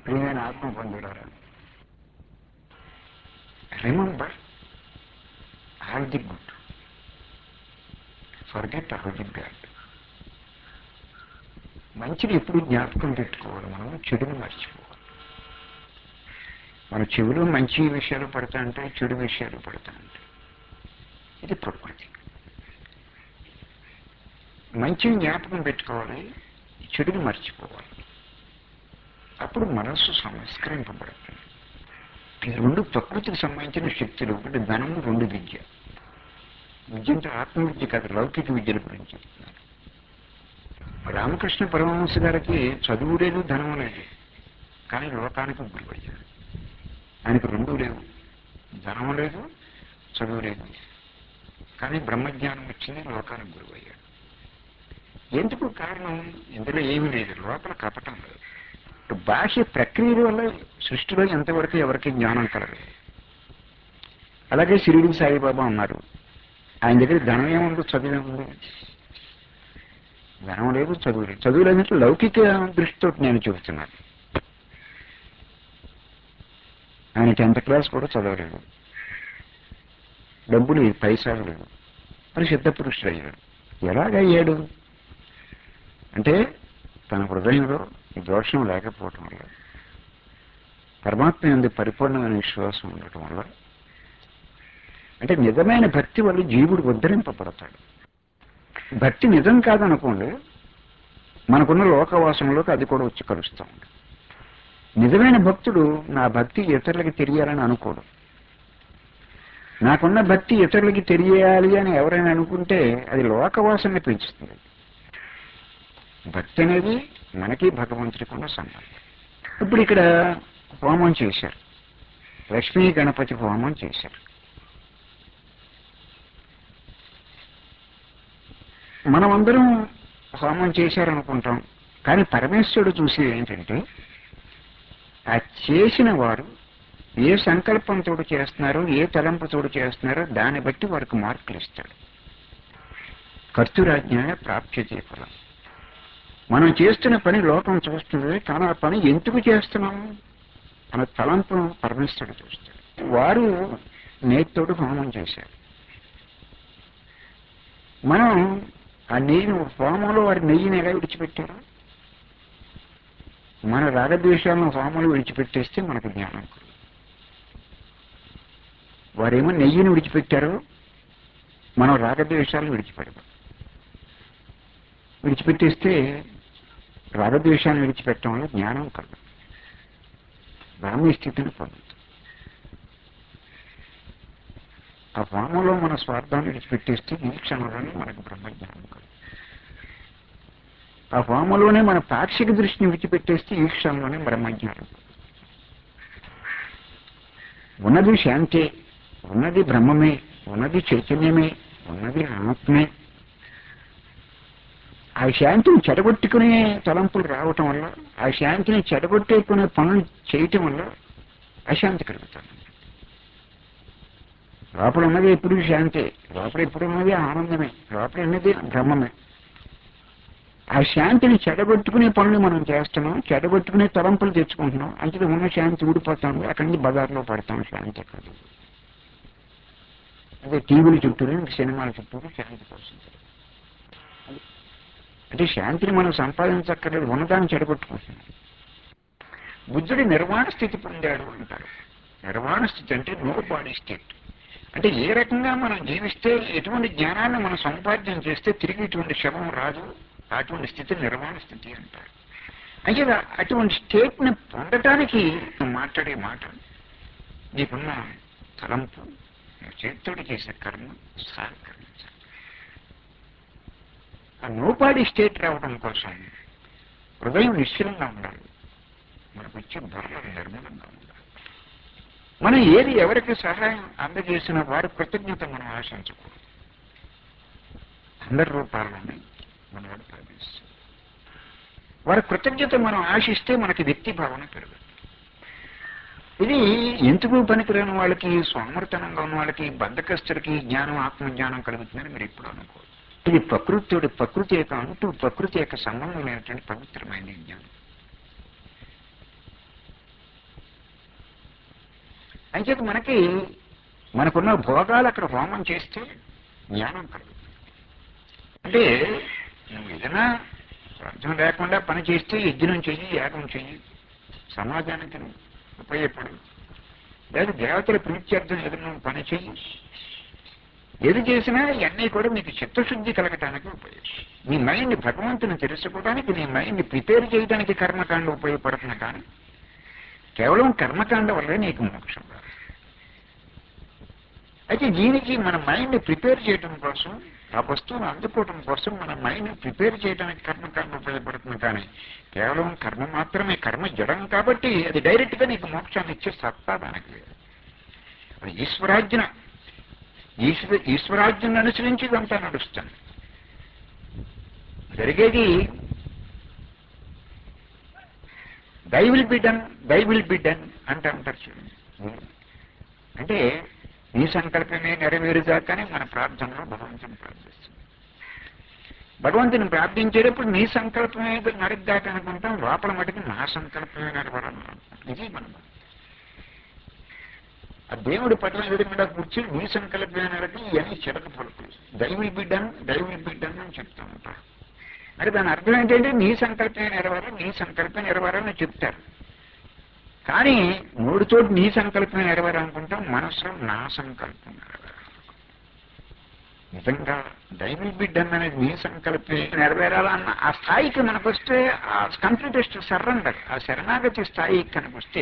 ప్రియమైన ఆత్మ పొందుడారా remember all the good forget all the bad మంచిని ఎప్పుడు జ్ఞాపకం పెట్టుకోవాలి మనం చెడుని మర్చిపోవాలి మన చెవులు మంచి విషయాలు పడతా అంటే చెడు విషయాలు పడతా ఉంటాయి ఇది ప్రకృతి మంచిని జ్ఞాపకం పెట్టుకోవాలి చెడుని మర్చిపోవాలి అప్పుడు మనస్సు సంస్కరింపబడుతుంది ఈ రెండు ప్రకృతికి సంబంధించిన శక్తులు ఒకటి ధనము రెండు విద్య విద్య అంటే ఆత్మవిద్య కాదు లౌకిక విద్యల గురించి చెప్తున్నారు రామకృష్ణ పరమహంస గారికి చదువు లేదు ధనము లేదు కానీ లోకానికి గురువు అయ్యాడు ఆయనకు రెండు లేవు ధనము లేదు చదువు లేదు కానీ బ్రహ్మజ్ఞానం వచ్చింది లోకానికి గురువు అయ్యాడు ఎందుకు కారణం ఇందులో ఏమీ లేదు లోపల కపటం లేదు బాహ్య ప్రక్రియల వల్ల సృష్టిలో ఎంతవరకు ఎవరికి జ్ఞానం కలగదు అలాగే షిరిడి సాయిబాబా ఉన్నారు ఆయన దగ్గర ధనం ఏముంది చదువు ఏముంది ధనం లేదు చదువు లేదు చదువు లేదంటే లౌకిక దృష్టితో నేను చెబుతున్నాను ఆయన టెన్త్ క్లాస్ కూడా చదవలేదు డబ్బులు పైసలు లేదు మరి సిద్ధ పురుషుడు అయ్యాడు ఎలాగయ్యాడు అంటే తన హృదయంలో దోషం లేకపోవటం వల్ల పరమాత్మ ఎందు పరిపూర్ణమైన విశ్వాసం ఉండటం వల్ల అంటే నిజమైన భక్తి వల్ల జీవుడు ఉద్ధరింపబడతాడు భక్తి నిజం కాదనుకోండి మనకున్న లోకవాసంలోకి అది కూడా వచ్చి కలుస్తూ ఉంది నిజమైన భక్తుడు నా భక్తి ఇతరులకి తెలియాలని అనుకోడు నాకున్న భక్తి ఇతరులకి తెలియాలి అని ఎవరైనా అనుకుంటే అది లోకవాసనని పెంచుతుంది భక్తి అనేది మనకి భగవంతుడికి ఉన్న సంబంధం ఇప్పుడు ఇక్కడ హోమం చేశారు లక్ష్మీ గణపతి హోమం చేశారు మనమందరం హోమం చేశారనుకుంటాం కానీ పరమేశ్వరుడు చూసేది ఏంటంటే ఆ చేసిన వారు ఏ సంకల్పంతో చేస్తున్నారో ఏ తలంపుతో చేస్తున్నారో దాన్ని బట్టి వారికి మార్కులు ఇస్తాడు కర్తురాజ్ఞాయ ప్రాప్యతే ఫలం మనం చేస్తున్న పని లోకం చూస్తుంది కానీ ఆ పని ఎందుకు చేస్తున్నాము మన తలంపును పరమేశ్వరుడు చూస్తాడు వారు నేత్తోడు హోమం చేశారు మనం ఆ నెయ్యిని హోమంలో వారి నెయ్యిని ఎలా విడిచిపెట్టారు మన రాగద్వేషాలను హోమంలో విడిచిపెట్టేస్తే మనకు జ్ఞానం కలుగుతుంది. వారేమో నెయ్యిని విడిచిపెట్టారు మనం రాగద్వేషాలను విడిచిపెడతాం విడిచిపెట్టేస్తే రాగద్వేషాన్ని విడిచిపెట్టడం వల్ల జ్ఞానం కలదు బ్రాహ్మీ స్థితిని పొందుతుంది ఆ హోమంలో మన స్వార్థాన్ని విడిచిపెట్టేస్తే ఈ క్షణంలోనే మనకు బ్రహ్మజ్ఞానం కలుగుతుంది ఆ హోమంలోనే మన పాక్షిక దృష్టిని విడిచిపెట్టేస్తే ఈ క్షణంలోనే బ్రహ్మజ్ఞానం కలుగుతుంది. ఉన్నది శాంతే ఉన్నది బ్రహ్మమే ఉన్నది చైతన్యమే ఉన్నది ఆత్మే ఆ శాంతిని చెడగొట్టుకునే తలంపులు రావటం వల్ల ఆ శాంతిని చెడగొట్టేకునే పనులు చేయటం వల్ల అశాంతి కలుగుతుంది లోపల ఉన్నది ఎప్పుడు శాంతే లోపల ఎప్పుడు ఉన్నది ఆనందమే లోపల ఉన్నది బ్రహ్మమే ఆ శాంతిని చెడగొట్టుకునే పనులు మనం చేస్తున్నాం చెడగొట్టుకునే తలంపులు తెచ్చుకుంటున్నాం అంటే ఉన్న శాంతి ఊడిపోతాం అక్కడి నుంచి బజార్లో పడతాం శాంతి ఎక్కడ అదే టీవీల చుట్టూరు సినిమాల చుట్టూరు శాంతి కోసం అంటే శాంతిని మనం సంపాదించక్కర్లేదు ఉన్నదాన్ని చెడగొట్టుకుంటున్నాం బుద్ధుడి నిర్వాణ స్థితి పొందాడు అంటారు నిర్వాణ స్థితి అంటే నో బాడీ స్టేట్ అంటే ఏ రకంగా మనం జీవిస్తే ఎటువంటి జ్ఞానాన్ని మనం సంపాద్యం చేస్తే తిరిగి ఇటువంటి శవం రాదు అటువంటి స్థితి నిర్వాణ స్థితి అంటారు అంటే అటువంటి స్టేట్ని పొందటానికి నువ్వు మాట్లాడే మాట నీకున్న తలంపు నువ్వు చేతితోటి చేసే కర్మ సహకరించాలి ఆ నోపాడి స్టేట్ రావడం కోసం హృదయం నిశ్చలంగా ఉండాలి మనకు వచ్చే బుర్ర నిర్మలంగా ఉండాలి మనం ఏది ఎవరికి సహాయం అందజేసిన వారి కృతజ్ఞత మనం ఆశించకూడదు అందరి రూపాలని మనవాడు ప్రవేశిస్తాం వారి కృతజ్ఞత మనం ఆశిస్తే మనకి వ్యక్తి భావన పెరుగుతుంది ఇది ఎందుకు పనికిరాని వాళ్ళకి సోమర్తనంగా ఉన్న వాళ్ళకి బద్ధకస్తుడికి జ్ఞానం ఆత్మజ్ఞానం కలుగుతుందని మీరు ఇప్పుడు అనుకోరు ఇది ప్రకృతితోటి ప్రకృతి యొక్క అంటూ ప్రకృతి యొక్క సంబంధం లేనటువంటి పవిత్రమైన జ్ఞానం అంచేత మనకి మనకున్న భోగాలు అక్కడ హోమం చేస్తే జ్ఞానం కలుగుతుంది అంటే నువ్వు ఏదైనా స్వార్థం లేకుండా పని చేస్తే యజ్ఞం చెయ్యి యాగం చెయ్యి సమాజానికి నువ్వు ఉపయోగపడు లేదా దేవతల ప్రీత్యర్థం ఏదైనా పని చెయ్యి ఏది చేసినా ఇవన్నీ కూడా నీకు చిత్తశుద్ధి కలగటానికి ఉపయోగం నీ మైండ్ భగవంతుని తెలుసుకోవడానికి నీ మైండ్ ప్రిపేర్ చేయడానికి కర్మకాండ ఉపయోగపడుతుంది కానీ కేవలం కర్మకాండ వల్లే నీకు మోక్షం రాదు అయితే దీనికి మన మైండ్ ప్రిపేర్ చేయడం కోసం ఆ వస్తువును అందుకోవడం కోసం మన మైండ్ ప్రిపేర్ చేయడానికి కర్మకాండ ఉపయోగపడుతుంది కానీ కేవలం కర్మ మాత్రమే కర్మ జడం కాబట్టి అది డైరెక్ట్గా నీకు మోక్షాన్ని ఇచ్చే సత్తా దానికి లేదు అది ఈశ్వరాజ్ఞ ఈశ్వర ఈశ్వరాజ్ఞను అనుసరించి ఇదంతా నడుస్తుంది జరిగేది thy will be done thy will be done అంటే అంటారు చూడండి అంటే నీ సంకల్పమే నెరవేరుగాకనే మన ప్రార్థనలో భగవంతుని ప్రార్థిస్తుంది భగవంతుని ప్రార్థించేటప్పుడు నీ సంకల్పమే నరగ్గాక అనుకుంటాం లోపల మటుకు నా సంకల్పమే నెరవేరాలని అనుకుంటాం ఇది మనం ఆ దేవుడి పట్ల ఎదురుగుండా కూర్చొని నీ సంకల్పమే నరకి ఇవన్నీ చిరక పలుకులు దైవిల్ బిడ్డను దైవిల్ బిడ్డను అని చెప్తూ ఉంటారు మరి దాని అర్థం ఏంటంటే నీ సంకల్పమే నెరవేరాలి నీ సంకల్పం నెరవేరాలని చెప్తారు కానీ మూడుతో నీ సంకల్పం నెరవేరాలనుకుంటాం మనసులో నా సంకల్పం నెరవేరాలి నిజంగా దైవీ బిడ్డ అనేది నీ సంకల్పం నెరవేరాలన్న ఆ స్థాయికి మనకు వస్తే ఆ కంప్లీటెస్ట్ సరెండర్ ఆ శరణాగతి స్థాయికి కనుక వస్తే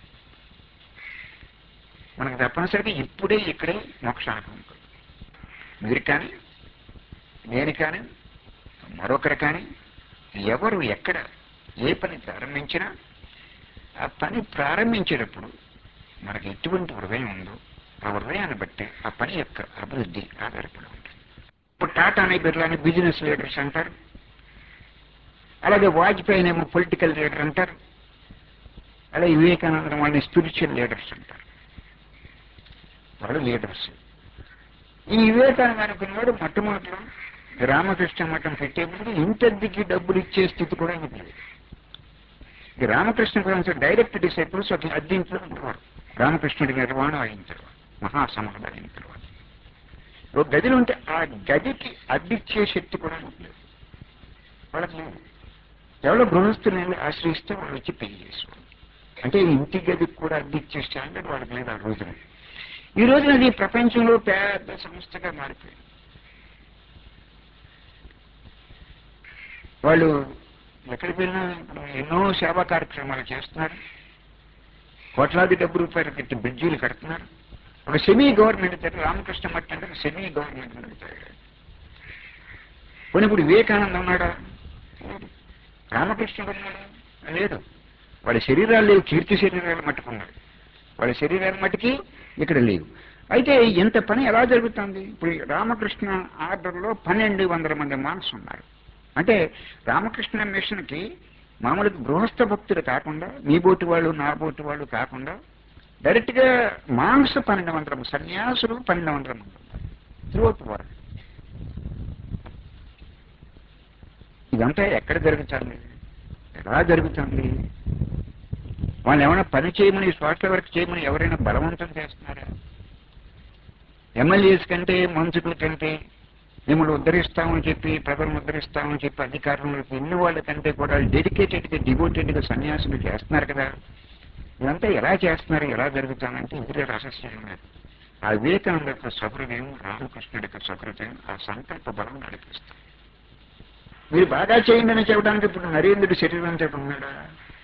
మనకు తప్పనిసరిగా ఇప్పుడే ఇక్కడే మోక్షానికి ఉంటుంది మీరు కానీ నేను కానీ మరొకరు కానీ ఎవరు ఎక్కడ ఏ పని ప్రారంభించినా ఆ పని ప్రారంభించేటప్పుడు మనకి ఎటువంటి హృదయం ఉందో ఆ హృదయాన్ని బట్టి ఆ పని యొక్క అభివృద్ధి ఆధారపడి ఉంటుంది ఇప్పుడు టాటాని బిర్లాని బిజినెస్ లీడర్స్ అంటారు అలాగే వాజ్పేయి ఏమో పొలిటికల్ లీడర్ అంటారు అలాగే వివేకానంద వాళ్ళని స్పిరిచువల్ లీడర్స్ అంటారు వాళ్ళు లీడర్స్ ఈ వివేకానంద అనుకున్నవాడు మొట్టమొదటిలో రామకృష్ణ మఠం పెట్టేప్పుడు ఇంటద్దికి డబ్బులు ఇచ్చే స్థితి కూడా ఆయనకు లేదు ఈ రామకృష్ణ గురించి డైరెక్ట్ డిసైపుల్స్ ఒక అద్దీంట్లో ఉండేవారు రామకృష్ణుడి నిర్వాణం అయిన తర్వాత మహాసమాధి అయిన తర్వాత ఒక గదిలో ఉంటే ఆ గదికి అద్దిచ్చే శక్తి కూడా ఆయనకు లేదు వాళ్ళకి లేదు ఎవరో గృహస్థులని ఆశ్రయిస్తే వాళ్ళు వచ్చి పెళ్లి చేసుకోవాలి అంటే ఇంటి గదికి కూడా అద్దిచ్చే స్టాండర్డ్ వాళ్ళకి లేదు ఆ రోజున ఈ రోజున అది ప్రపంచంలో పెద్ద సంస్థగా మారిపోయింది వాళ్ళు ఎక్కడికి వెళ్ళినా ఇప్పుడు ఎన్నో సేవా కార్యక్రమాలు చేస్తున్నారు కోట్లాది డబ్బు రూపాయలు పెట్టి బ్రిడ్జీలు కడుతున్నారు ఒక సెమీ గవర్నమెంట్ దగ్గర రామకృష్ణ మట్టి అంటే సెమీ గవర్నమెంట్ నడుపుతాడు కొన్ని ఇప్పుడు వివేకానంద ఉన్నాడా లేదు రామకృష్ణుడు ఉన్నాడా లేదు వాళ్ళ శరీరాలు లేవు కీర్తి శరీరాలు మట్టుకున్నాడు వాళ్ళ శరీరాలు మట్టుకి ఇక్కడ లేవు అయితే ఇంత పని ఎలా జరుగుతుంది ఇప్పుడు రామకృష్ణ ఆర్డర్లో పన్నెండు వందల మంది మాన్స్ ఉన్నారు అంటే రామకృష్ణ మిషన్కి మామూలుగా గృహస్థ భక్తులు కాకుండా మీ బోటి వాళ్ళు నా బోటి వాళ్ళు కాకుండా డైరెక్ట్గా మాంస పన్నెండు వందల మంది, సన్యాసులు పన్నెండు వందల మంది ఉన్నారు త్రూఅవుట్ వరల్డ్ ఇదంతా ఎక్కడ జరుగుతుంది ఎలా జరుగుతుంది వాళ్ళు ఏమైనా పని చేయమని సోషల్ వర్క్ చేయమని ఎవరైనా బలవంతం చేస్తున్నారా ఎమ్మెల్యేస్ కంటే మంత్రుల కంటే మిమ్మల్ని ఉద్ధరిస్తామని చెప్పి ప్రజలను ఉద్ధరిస్తామని చెప్పి అధికారంలోకి ఎన్ని వాళ్ళ కంటే కూడా డెడికేటెడ్గా డివోటెడ్గా సన్యాసులు చేస్తున్నారు కదా ఇదంతా ఎలా చేస్తున్నారు ఎలా జరుగుతానంటే ఇదే రహస్యం లేదు ఆ వివేకానంద యొక్క సహృదయం రామకృష్ణుడి యొక్క సహృదయం ఆ సంకల్ప బలం నడిపిస్తుంది మీరు బాగా చేయండి అని చెప్పడానికి ఇప్పుడు నరేంద్రుడి శరీరంతో ఉన్నాడా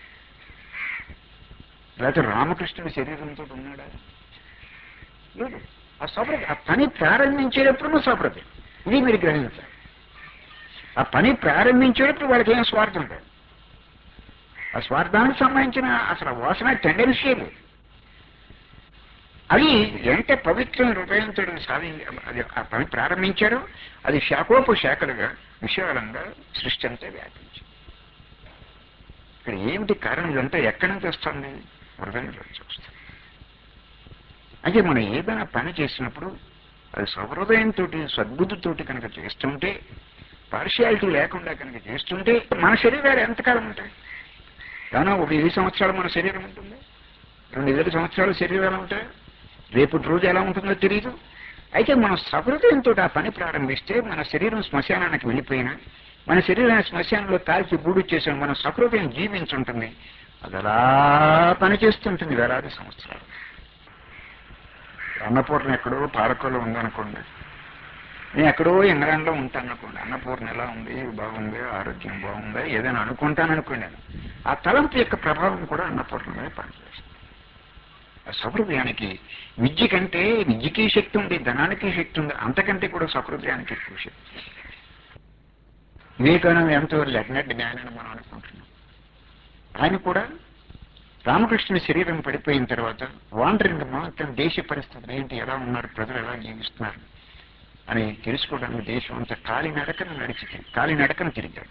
లేకపోతే రామకృష్ణుడి శరీరంతో ఉన్నాడా లేదు ఆ సౌప్రత ఆ పని ప్రారంభించేటప్పుడు నువ్వు సౌప్రత ఇది మీరు గ్రహించాలి ఆ పని ప్రారంభించేటప్పుడు వాళ్ళకి ఏం స్వార్థం లేదు ఆ స్వార్థానికి సంబంధించిన అసలు వాసన టెండెన్సీ లేదు అది ఎంత పవిత్రమైన హృదయంతో సాధి అది ఆ పని ప్రారంభించారో అది శాఖోపు శాఖలుగా విశాలంగా సృష్టి అంతా వ్యాపించింది ఇక్కడ ఏమిటి కారణం ఇదంతా ఎక్కడి నుంచి వస్తుంది హృదయంలో నుంచి వస్తుంది అంటే మనం ఏదైనా పని చేసినప్పుడు అది సహృదయంతో సద్బుద్ధితోటి కనుక చేస్తుంటే పార్షియాలిటీ లేకుండా కనుక చేస్తుంటే మన శరీరాలు ఎంతకాలం ఉంటాయి ఏమన్నా ఒక వెయ్యి సంవత్సరాలు మన శరీరం ఉంటుంది రెండు వేల సంవత్సరాల శరీరం ఎలా ఉంటాయి రేపటి రోజు ఎలా ఉంటుందో తెలియదు అయితే మనం సహృదయంతో ఆ పని ప్రారంభిస్తే మన శరీరం శ్మశానానికి వెళ్ళిపోయినా మన శరీరాన్ని శ్మశానంలో కాల్చి బూడు చేసిన మన సహృదయం జీవించుంటుంది అది అలా పనిచేస్తుంటుంది వేలాది సంవత్సరాలు అన్నపూర్ణ ఎక్కడో పాలకులో ఉందనుకోండి నేను ఎక్కడో ఇంగ్లాండ్లో ఉంటాను అనుకోండి అన్నపూర్ణ ఎలా ఉంది బాగుంది ఆరోగ్యం బాగుందా ఏదైనా అనుకుంటాను అనుకోండి ఆ తలంపు యొక్క ప్రభావం కూడా అన్నపూర్ణ మీద పనిచేస్తుంది ఆ సహృదయానికి విద్య కంటే విద్యకి శక్తి ఉంది ధనానికి శక్తి ఉంది అంతకంటే కూడా సహృదయానికి ఎక్కువ శక్తి వివేకానంద ఎంతో లగ్నట్ జ్ఞానాన్ని మనం అనుకుంటున్నాం ఆయన కూడా రామకృష్ణ శరీరం పడిపోయిన తర్వాత వాండరింగ్ మొత్తం దేశ పరిస్థితులు ఏంటి ఎలా ఉన్నారు ప్రజలు ఎలా జీవిస్తున్నారు అని తెలుసుకోవడానికి దేశం అంతా కాలి నడకను నడిచి కాలి నడకను తిరిగాడు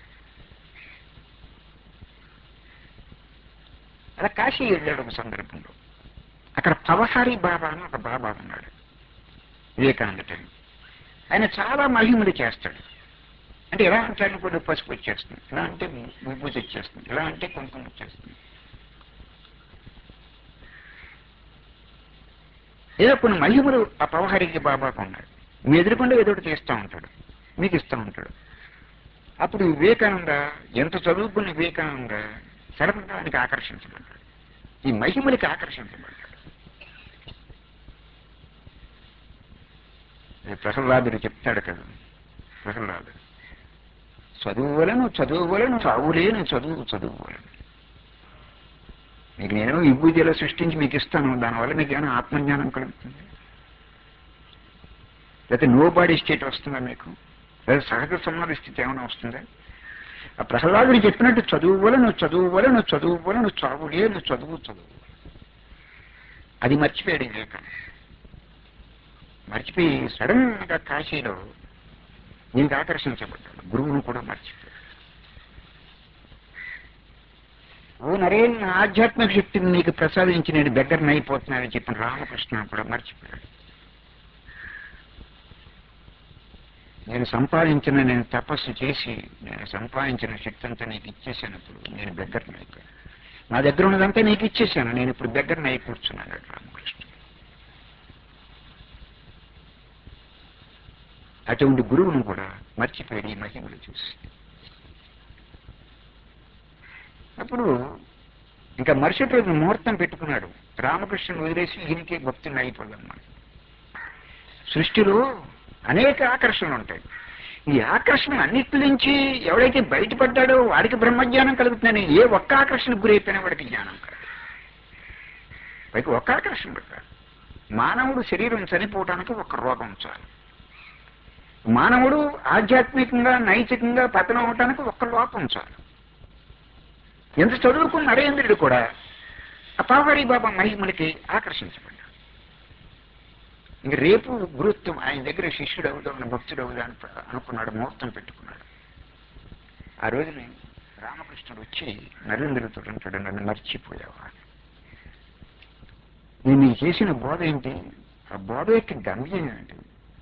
అలా కాశీ వెళ్ళాడు ఒక సందర్భంలో అక్కడ పవహారి బాబా అని ఒక బాబా ఉన్నాడు వివేకానంద టైం ఆయన చాలా మహిమలు చేస్తాడు అంటే ఎలా అంటే కొన్ని పసుపు వచ్చేస్తుంది ఎలా అంటే విభూతి వచ్చేస్తుంది ఎలా అంటే కుంకుమ వచ్చేస్తుంది ఏదో కొన్ని మహిమలు ఆ పవహారికి బాబాకు ఉన్నాయి మీ ఎదురుకుండా ఏదో ఒకటి చేస్తూ ఉంటాడు మీకు ఇస్తూ ఉంటాడు అప్పుడు వివేకానంద ఎంత చదువుకున్న వివేకానంద సడన్గానికి ఆకర్షించబడ్డాడు ఈ మహిమలకి ఆకర్షించబడ్డాడు ఇది ప్రహ్లాదుడు చెప్తాడు కదా ప్రహ్లాదుడు చదువులను చదువులను చావులేను చదువు చదువులను మీకు నేను విభూతిలో సృష్టించి మీకు ఇస్తాను దానివల్ల మీకు ఏమైనా ఆత్మజ్ఞానం కలుగుతుంది లేకపోతే నో బాడీ స్టేట్ వస్తుందా మీకు లేదా సహజ సమాధి స్థితి ఏమైనా వస్తుందా ఆ ప్రహ్లాదుడు చెప్పినట్టు చదువు వల్ల నువ్వు చదువు వల్ల నువ్వు చదువు వల్ల నువ్వు చావులే నువ్వు చదువు చదువు అది మర్చిపోయాడు వివేకానంద మర్చిపోయి సడన్ గా కాశీలో దీనికి ఆకర్షించబడ్డాడు గురువును కూడా మర్చిపోయాడు ఓ నరేన్ ఆధ్యాత్మిక శక్తిని నీకు ప్రసాదించి నేను దగ్గరని అయిపోతున్నానని చెప్పిన రామకృష్ణ కూడా మర్చిపోయాడు నేను సంపాదించిన నేను తపస్సు చేసి నేను సంపాదించిన శక్తి అంతా నీకు ఇచ్చేసానప్పుడు నేను దగ్గరని అయిపోయాను నా దగ్గర ఉన్నదంతా నీకు ఇచ్చేసాను నేను ఇప్పుడు దగ్గరని అయి కూర్చున్నాను రామకృష్ణ అటువంటి గురువును కూడా మర్చిపోయాడు ఈ మహిమలు చూసి అప్పుడు ఇంకా మరుసటి రోజు ముహూర్తం పెట్టుకున్నాడు రామకృష్ణుని వదిలేసి ఈయనకే భక్తుని అయిపోదన్నమాట సృష్టిలో అనేక ఆకర్షణలు ఉంటాయి ఈ ఆకర్షణ అన్నిటి నుంచి ఎవడైతే బయటపడ్డాడో వాడికి బ్రహ్మజ్ఞానం కలుగుతుందని ఏ ఒక్క ఆకర్షణకు గురైపోయినా వాడికి జ్ఞానం కాదు పైకి ఒక్క ఆకర్షణ పెట్టాలి మానవుడు శరీరం చనిపోవటానికి ఒక రోగం చాలు మానవుడు ఆధ్యాత్మికంగా నైతికంగా పతనం అవటానికి ఒక్క లోపం చాలు ఎంత చదువుకున్న నరేంద్రుడు కూడా ఆ పావారి బాబా మహిమలకి ఆకర్షించబడ్డాడు ఇంక రేపు గురుత్వం ఆయన దగ్గర శిష్యుడు అవుదామని భక్తుడు అవుదామని అనుకున్నాడు ముహూర్తం పెట్టుకున్నాడు ఆ రోజుని రామకృష్ణుడు వచ్చి నరేంద్రుడితో అంటాడు నన్ను మర్చిపోయావా నేను నీకు చేసిన బోధ ఏంటి ఆ బోధ యొక్క గమ్యం ఏంటి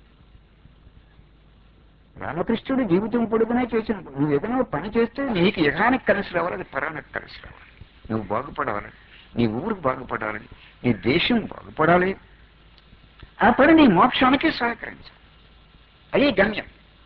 రామకృష్ణుడు జీవితం పొడుగునే చేసిన నువ్వు ఏదైనా పని చేస్తే నీకు యగానికి కలిసి రావాలి అది పరానికి కలిసి రావాలి నువ్వు బాగుపడాలి నీ ఊరు బాగుపడాలి నీ దేశం బాగుపడాలి ఆ పని నీ మోక్షానికి సహకరించాలి అదే గమ్యం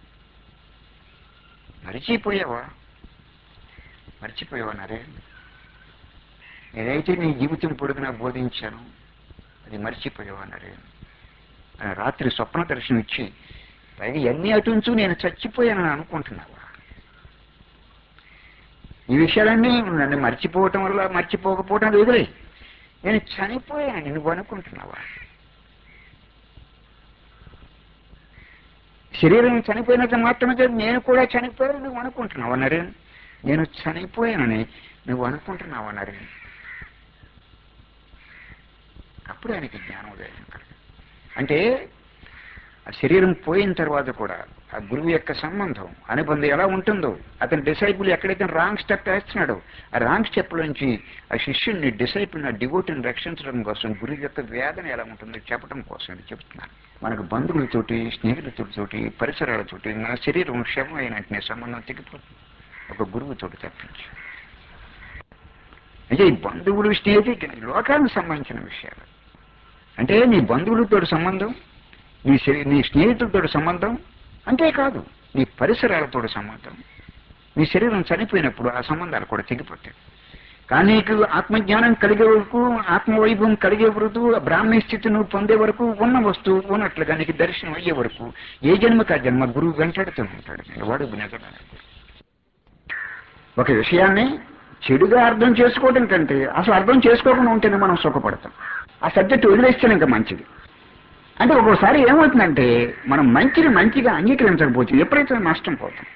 మరిచిపోయావా మర్చిపోయావా నరే నేనైతే నీ జీవితం పొడుగునా బోధించాను అది మర్చిపోయావా నరే రాత్రి స్వప్న దర్శనం ఇచ్చి పైగా ఎన్ని అటుంచు నేను చచ్చిపోయానని అనుకుంటున్నావా ఈ విషయాలన్నీ నన్ను మర్చిపోవటం వల్ల మర్చిపోకపోవటం లేదే నేను చనిపోయాను నువ్వు అనుకుంటున్నావా శరీరం చనిపోయినంత మాత్రమే కాదు నేను కూడా చనిపోయాను నువ్వు అనుకుంటున్నావా నరేన్ నేను చనిపోయానని నువ్వు అనుకుంటున్నావా నరేన్ అప్పుడు ఆయనకి జ్ఞానోదయం కలిగింది అంటే ఆ శరీరం పోయిన తర్వాత కూడా ఆ గురువు యొక్క సంబంధం అనుబంధం ఎలా ఉంటుందో అతని డిసైపుల్ ఎక్కడైతే రాంగ్ స్టెప్ వేస్తున్నాడో ఆ రాంగ్ స్టెప్ నుంచి ఆ శిష్యుడిని డిసైపుల్ ఆ డివోటిని రక్షించడం కోసం గురువు యొక్క వేదన ఎలా ఉంటుందో చెప్పడం కోసం ఇది చెప్తున్నాను మనకు బంధువులతోటి స్నేహితులతోటి పరిసరాలతోటి మన శరీరం క్షమ అయినట్టునే సంబంధం తెగిపోతుంది ఒక గురువుతోటి తప్పించి అంటే ఈ బంధువులు స్నేహితులు లోకానికి సంబంధించిన విషయాలు అంటే నీ బంధువులతో సంబంధం నీ శరీ- నీ స్నేహితులతో సంబంధం అంతేకాదు నీ పరిసరాలతో సంబంధం నీ శరీరం చనిపోయినప్పుడు ఆ సంబంధాలు కూడా తెగిపోతాయి కానీ నీకు ఆత్మజ్ఞానం కలిగే వరకు ఆత్మవైభవం కలిగే వరకు బ్రాహ్మీ స్థితి నువ్వు పొందే వరకు ఉన్న వస్తువు ఉన్నట్లుగా నీకు దర్శనం అయ్యే వరకు ఏ జన్మకి ఆ జన్మ గురువు వెంటాడుతూ ఉంటాడు వాడు నిజమే ఒక విషయాన్ని చెడుగా అర్థం చేసుకోవడం కంటే అసలు అర్థం చేసుకోకుండా ఉంటేనే మనం సుఖపడతాం ఆ సబ్జెక్ట్ వదిలేస్తేనే ఇంకా మంచిది అంటే ఒక్కోసారి ఏమవుతుందంటే మనం మంచిని మంచిగా అంగీకరించకపోతే ఎప్పుడైతే నష్టం పోతాం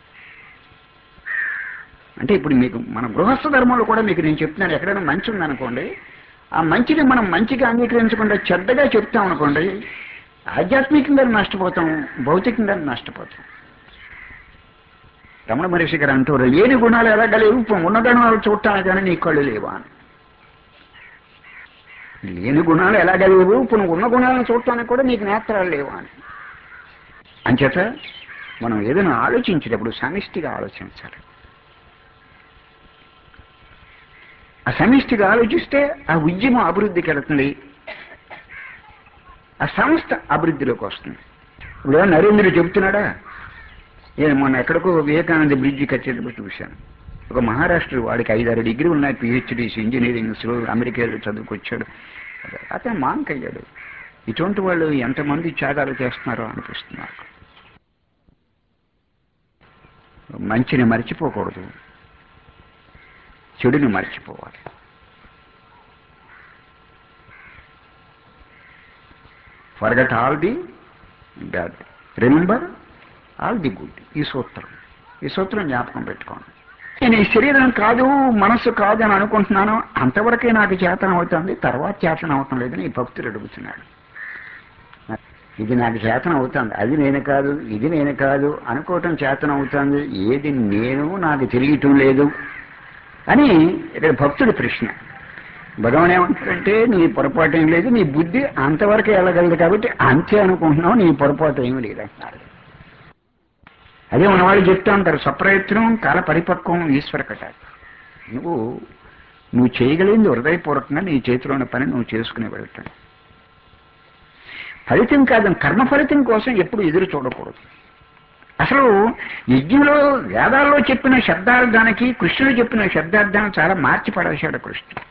అంటే ఇప్పుడు మీకు మన గృహస్థ ధర్మంలో కూడా మీకు నేను చెప్తున్నాను ఎక్కడైనా మంచి ఉందనుకోండి ఆ మంచిని మనం మంచిగా అంగీకరించకుండా చెడ్డగా చెప్తాం అనుకోండి ఆధ్యాత్మికంగా నష్టపోతాం భౌతికంగా నష్టపోతాం రమణ మహర్షి గారు అంటారు లేని గుణాలు ఎలాగలేవు ఉన్న గుణాలు చూడటానికి కానీ నీ కళ్ళు లేవా అని లేని గుణాలు ఎలాగలేవు ఇప్పుడు ఉన్న గుణాలను చూడటానికి కూడా నీకు నేత్రాలు లేవా అని అంచేత మనం ఏదైనా ఆలోచించేటప్పుడు సమిష్టిగా ఆలోచించాలి ఆ సమిష్టిగా ఆలోచిస్తే ఆ ఉద్యమం అభివృద్ధికి వెళుతుంది ఆ సంస్థ అభివృద్ధిలోకి వస్తుంది ఇప్పుడు నరేంద్రుడు చెబుతున్నాడా నేను మొన్న ఎక్కడికో వివేకానంద బ్రిడ్జి కట్టేటప్పుడు చూశాను ఒక మహారాష్ట్ర వాడికి ఐదారు డిగ్రీ ఉన్నాయి పిహెచ్డీస్ ఇంజనీరింగ్స్లో అమెరికాలో చదువుకొచ్చాడు అతను మాంకయ్యాడు ఇటువంటి వాళ్ళు ఎంతమంది త్యాగాలు చేస్తున్నారో అనిపిస్తుంది నాకు మంచిని మర్చిపోకూడదు చెడుని మర్చిపోవాలి forget all the bad remember all the good ఈ సూత్రం ఈ సూత్రం జ్ఞాపకం పెట్టుకోండి నేను ఈ శరీరం కాదు మనస్సు కాదు అని అనుకుంటున్నాను అంతవరకే నాకు చేతనం అవుతుంది తర్వాత చేతనం అవటం లేదని ఈ భక్తుడు అడుగుతున్నాడు ఇది నాకు చేతనం అవుతుంది అది నేను కాదు ఇది నేను కాదు అనుకోవటం చేతనం అవుతుంది ఏది నేను నాకు తెలియటం లేదు అని ఇక్కడ భక్తుడి ప్రశ్న భగవాన్ ఏమంటారంటే నీ పొరపాటు ఏం లేదు నీ బుద్ధి అంతవరకే వెళ్ళగలదు కాబట్టి అంతే అనుకుంటున్నావు నీ పొరపాటు ఏమీ లేదంటున్నారు అదే మన వాళ్ళు చెప్తా ఉంటారు సప్రయత్నం కాల పరిపక్వం ఈశ్వర కట నువ్వు నువ్వు చేయగలిగింది హృదయపూర్వకంగా నీ చేతిలో ఉన్న పని నువ్వు చేసుకుని వెళ్తాను ఫలితం కాదు కర్మ ఫలితం కోసం ఎప్పుడు ఎదురు చూడకూడదు అసలు యజ్ఞంలో వేదాల్లో చెప్పిన శబ్దార్థానికి కృష్ణుడు చెప్పిన శబ్దార్థాన్ని చాలా మార్చి పడేశాడు కృష్ణుడు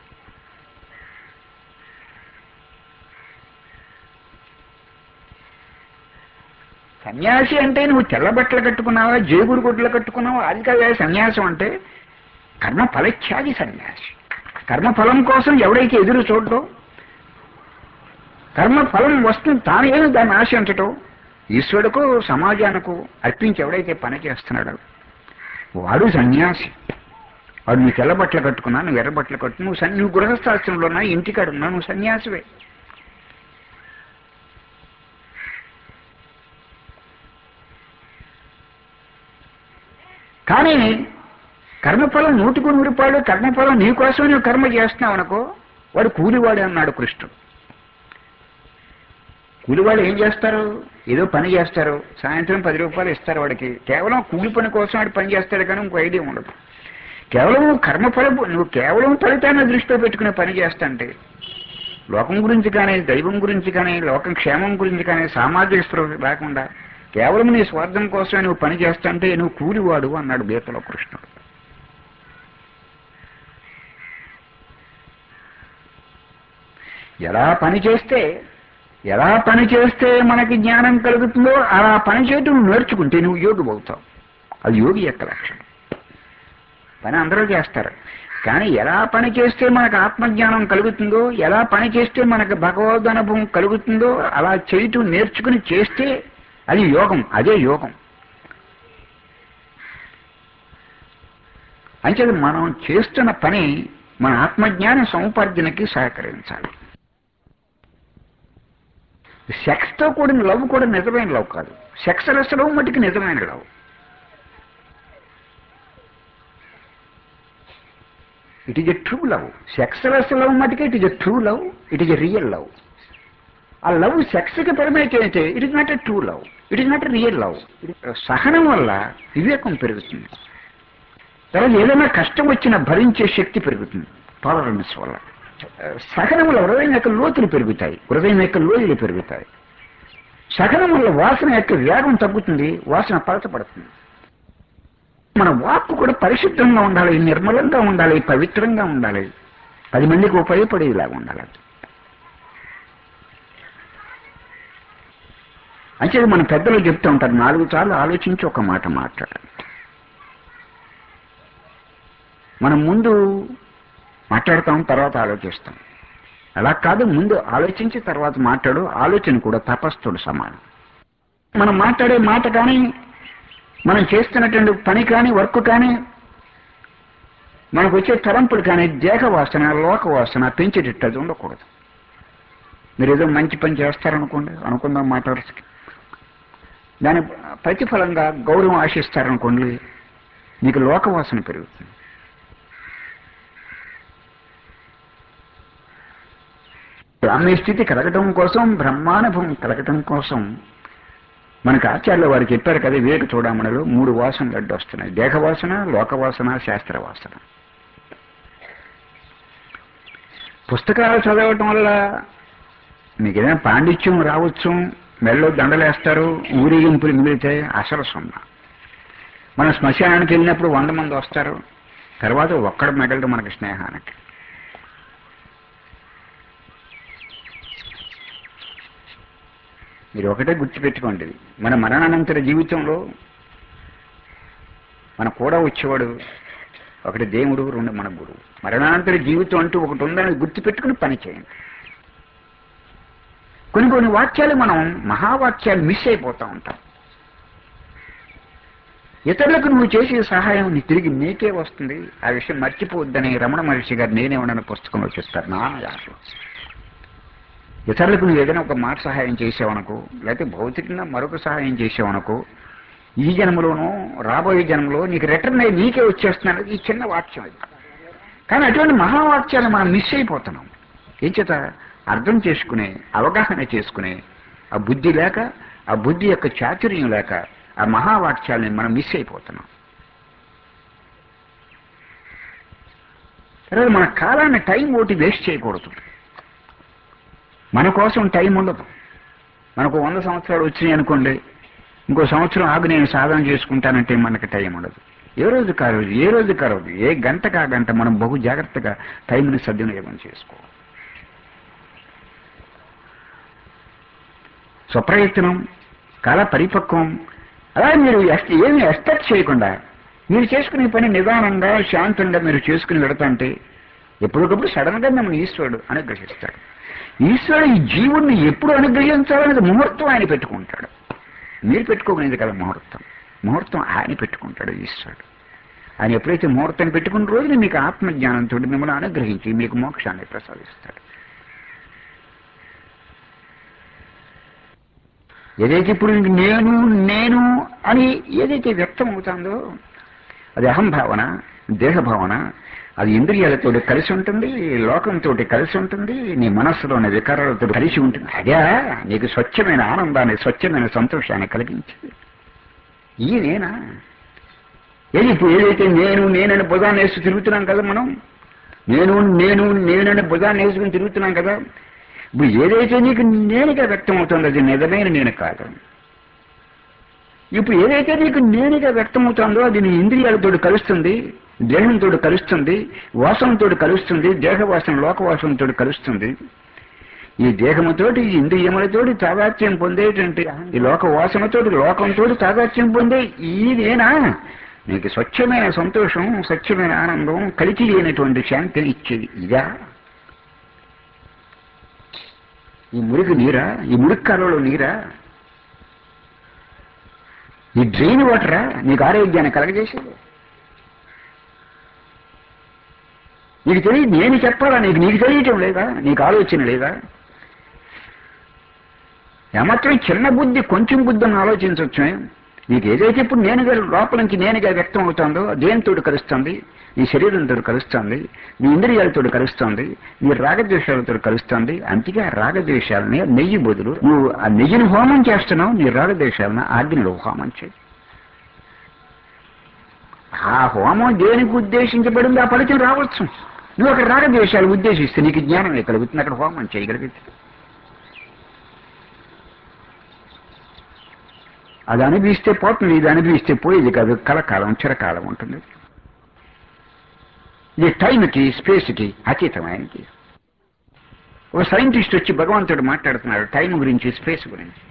సన్యాసి అంటే నువ్వు తెల్ల బట్టలు కట్టుకున్నావా జేబుడు గుడ్లు కట్టుకున్నావా అది కదా సన్యాసం అంటే కర్మ ఫలత్యాగి సన్యాసి కర్మ ఫలం కోసం ఎవడైతే ఎదురు చూడటం కర్మ ఫలం వస్తుంది తానేమి దాన్ని ఆశించటం ఈశ్వరుడుకు సమాజానికి అర్పించి ఎవడైతే పని చేస్తున్నాడో వాడు సన్యాసి వాడు నువ్వు తెల్ల బట్టలు కట్టుకున్నా నువ్వు ఎర్ర బట్టలు కట్టు నువ్వు సన్- నువ్వు గృహస్థాశ్రంలో ఉన్నా ఇంటికాడ ఉన్నా నువ్వు సన్యాసివే కానీ కర్మఫలం నూటికి నూరు రూపాయలు కర్మఫలం నీ కోసం నువ్వు కర్మ చేస్తున్నావు అనుకో వాడు కూలివాడే అన్నాడు కృష్ణుడు కూలివాడు ఏం చేస్తారు ఏదో పని చేస్తారు సాయంత్రం పది రూపాయలు ఇస్తారు వాడికి కేవలం కూలి పని కోసం వాడు పని చేస్తాడు కానీ ఇంకో ఐడియా ఉండదు కేవలం కర్మఫలం నువ్వు కేవలం ఫలితాన్ని దృష్టిలో పెట్టుకునే పని చేస్తాంటే లోకం గురించి కానీ దైవం గురించి కానీ లోకం క్షేమం గురించి కానీ సామాజిక స్పృహ లేకుండా కేవలం నీ స్వార్థం కోసమే నువ్వు పని చేస్తాంటే నువ్వు కూలివాడు అన్నాడు గీతలో కృష్ణుడు ఎలా పని చేస్తే ఎలా పని చేస్తే మనకి జ్ఞానం కలుగుతుందో అలా పని చేయటం నువ్వు నేర్చుకుంటే నువ్వు యోగి అవుతావు అది యోగి యొక్క లక్షణం పని అందరూ చేస్తారు కానీ ఎలా పని చేస్తే మనకు ఆత్మజ్ఞానం కలుగుతుందో ఎలా పని చేస్తే మనకు భగవద్ అనుభవం కలుగుతుందో అలా చేయటం నేర్చుకుని చేస్తే అది యోగం అదే యోగం అంచేది మనం చేస్తున్న పని మన ఆత్మజ్ఞాన సముపార్జనకి సహకరించాలి సెక్స్తో కూడిన లవ్ కూడా నిజమైన లవ్ కాదు సెక్స్ లెస్ లవ్ మటుకు నిజమైన love it is a true love sex less love మటుకే it is a true love it is a real love ఆ లవ్ సెక్స్కి పరిమితి అయితే it is not a true love it is not a real love సహనం వల్ల వివేకం పెరుగుతుంది తర్వాత ఏదైనా కష్టం వచ్చినా భరించే శక్తి పెరుగుతుంది టాలరెన్స్ వల్ల సహనం వల్ల హృదయం యొక్క లోతులు పెరుగుతాయి హృదయం యొక్క లోయలు పెరుగుతాయి సహనం వల్ల వాసన యొక్క వేగం తగ్గుతుంది వాసన పలచపడుతుంది మన వాక్కు కూడా పరిశుద్ధంగా ఉండాలి నిర్మలంగా ఉండాలి పవిత్రంగా ఉండాలి పది మందికి ఉపయోగపడేలాగా ఉండాలి అంటే మన పెద్దలు చెప్తూ ఉంటారు నాలుగు సార్లు ఆలోచించి ఒక మాట మాట్లాడాలి మనం ముందు మాట్లాడతాం తర్వాత ఆలోచిస్తాం అలా కాదు ముందు ఆలోచించి తర్వాత మాట్లాడు ఆలోచన కూడా తపస్సుడు సమానం మనం మాట్లాడే మాట కానీ మనం చేస్తున్నటువంటి పని కానీ వర్క్ కానీ మనకు వచ్చే తలంపులు కానీ దేహ వాసన లోక వాసన పెంచేటట్టు అది ఉండకూడదు మీరు ఏదో మంచి పని చేస్తారనుకోండి అనుకుందాం మాట్లాడుతుంది దాని ప్రతిఫలంగా గౌరవం ఆశిస్తారనుకోండి మీకు లోకవాసన పెరుగుతుంది బ్రాహ్మీ స్థితి కలగటం కోసం బ్రహ్మానుభవం కలగటం కోసం మనకు ఆచార్యుల వారు చెప్పారు కదా వివేక చూడమణిలో మూడు వాసనలు అడ్డు వస్తున్నాయి దేహవాసన లోకవాసన శాస్త్రవాసన పుస్తకాలు చదవటం వల్ల మీకు ఏదైనా పాండిత్యం రావచ్చు మెళ్ళో దండలేస్తారు ఊరేగింపులు మిగిలితే అసలు సున్నా మనం శ్మశానానికి వెళ్ళినప్పుడు వంద మంది వస్తారు తర్వాత ఒక్కడ మిగలదు మనకి స్నేహానికి మీరు ఒకటే గుర్తుపెట్టుకోండి మన మరణానంతర జీవితంలో మన కూడా వచ్చేవాడు ఒకటి దేవుడు రెండు మన గురువు మరణానంతర జీవితం అంటూ ఒకటి ఉందని గుర్తుపెట్టుకుని పని చేయండి కొన్ని కొన్ని వాక్యాలు మనం మహావాక్యాలు మిస్ అయిపోతూ ఉంటాం ఇతరులకు నువ్వు చేసే సహాయం నీ తిరిగి నీకే వస్తుంది ఆ విషయం మర్చిపోవద్దని రమణ మహర్షి గారు నేనే ఉండని పుస్తకంలో చెప్తారు నా యాసలో ఇతరులకు నువ్వు ఏదైనా ఒక మాట సహాయం చేసావనుకో లేకపోతే భౌతికంగా మరొక సహాయం చేసావనుకో ఈ జన్మలోనూ రాబోయే జన్మలో నీకు రిటర్న్ అయ్యి నీకే వచ్చేస్తున్నాడు ఈ చిన్న వాక్యం ఇది కానీ అటువంటి మహావాక్యాలు మనం మిస్ అయిపోతున్నాం ఏం చేత అర్థం చేసుకునే అవగాహన చేసుకునే ఆ బుద్ధి లేక ఆ బుద్ధి యొక్క చాతుర్యం లేక ఆ మహావాక్యాలని మనం మిస్ అయిపోతున్నాం తర్వాత మన కాలాన్ని టైం ఒకటి వేస్ట్ చేయకూడదు మన కోసం టైం ఉండదు మనకు వంద సంవత్సరాలు వచ్చినాయి అనుకోండి ఇంకో సంవత్సరం ఆగి నేను సాధన చేసుకుంటానంటే మనకి టైం ఉండదు ఏ రోజు కా రోజు ఏ రోజు కా రోజు ఏ గంట కా గంట మనం బహు జాగ్రత్తగా టైంని సద్వినియోగం చేసుకోవాలి స్వప్రయత్నం కాల పరిపక్వం అలా మీరు ఎక్స్- ఏమి ఎక్స్పెక్ట్ చేయకుండా మీరు చేసుకునే పని నిదానంగా శాంతంగా మీరు చేసుకుని వెళతాంటే ఎప్పటికప్పుడు సడన్ గా మిమ్మల్ని ఈశ్వరుడు అనుగ్రహిస్తాడు ఈశ్వరుడు ఈ జీవుడిని ఎప్పుడు అనుగ్రహించాలనేది ముహూర్తం ఆయన పెట్టుకుంటాడు మీరు పెట్టుకోగలిగింది కదా ముహూర్తం ముహూర్తం ఆయన పెట్టుకుంటాడు ఈశ్వరుడు ఆయన ఎప్పుడైతే ముహూర్తాన్ని పెట్టుకున్న రోజున మీకు ఆత్మజ్ఞానంతో మిమ్మల్ని అనుగ్రహించి మీకు మోక్షాన్ని ప్రసాదిస్తాడు ఏదైతే ఇప్పుడు ఇంక నేను నేను అని ఏదైతే వ్యక్తం అవుతుందో అది అహంభావన దేహభావన అది ఇంద్రియాలతో కలిసి ఉంటుంది లోకంతో కలిసి ఉంటుంది నీ మనస్సులోని వికారాలతో కలిసి ఉంటుంది అదే నీకు స్వచ్ఛమైన ఆనందాన్ని స్వచ్ఛమైన సంతోషాన్ని కలిగించింది ఈ నేనా ఏది ఇప్పుడు ఏదైతే నేను నేనని బుధాన్ని వేసి తిరుగుతున్నాం కదా మనం నేను నేను నేనని బుధాన్ని వేసుకుని తిరుగుతున్నాం కదా ఇప్పుడు ఏదైతే నీకు నేనుగా వ్యక్తం అవుతుందో అది నిజమైన నేను కాదు ఇప్పుడు ఏదైతే నీకు నేనుగా వ్యక్తం అవుతుందో అది నీ ఇంద్రియాలతో కలుస్తుంది దేహంతో కలుస్తుంది వాసనతో కలుస్తుంది దేహవాసన లోకవాసనతో కలుస్తుంది ఈ దేహముతోటి ఈ ఇంద్రియములతోటి తాదాత్యం పొందేటువంటి ఈ లోక వాసనతోటి లోకంతో తాదాత్యం పొందే ఈ నేనా నీకు స్వచ్ఛమైన సంతోషం స్వచ్ఛమైన ఆనందం కలిసి లేనటువంటి శాంతిని ఇచ్చేది ఇదా ఈ మురికి నీరా ఈ మురికి కాలంలో నీరా ఈ డ్రైన్ వాటరా నీకు ఆరోగ్యాన్ని కలగజేసేది నీకు తెలియదు నేను చెప్పాలా నీకు నీకు తెలియటం లేదా నీకు ఆలోచన లేదా ఏమాత్రం చిన్న బుద్ధి కొంచెం బుద్ధి అని ఆలోచించవచ్చు నీకు ఏదైతే ఇప్పుడు నేనుగా లోపల నుంచి నేనుగా వ్యక్తం అవుతుందో దేనితో కలుస్తుంది నీ శరీరంతో కలుస్తుంది నీ ఇంద్రియాలతో కలుస్తుంది నీ రాగద్వేషాలతో కలుస్తుంది అందుకే ఆ రాగద్వేషాలని నెయ్యి బదులు నువ్వు ఆ నెయ్యిని హోమం చేస్తున్నావు నీ రాగద్వేషాలను ఆజ్ఞలో హోమం చేయి ఆ హోమం దేనికి ఉద్దేశించబడింది ఆ ఫలితం రావచ్చు నువ్వు అక్కడ రాగద్వేషాలు ఉద్దేశిస్తే నీకు జ్ఞానం కలుగుతుంది అక్కడ హోమం చేయగలిగితే అది అనుభవిస్తే పోతుంది ఇది అనుభవిస్తే పోయేది కాదు కలకాలం చిరకాలం ఉంటుంది ఇది టైంకి స్పేస్కి అతీతమైనది ఒక సైంటిస్ట్ వచ్చి భగవంతుడు మాట్లాడుతున్నాడు టైం గురించి స్పేస్ గురించి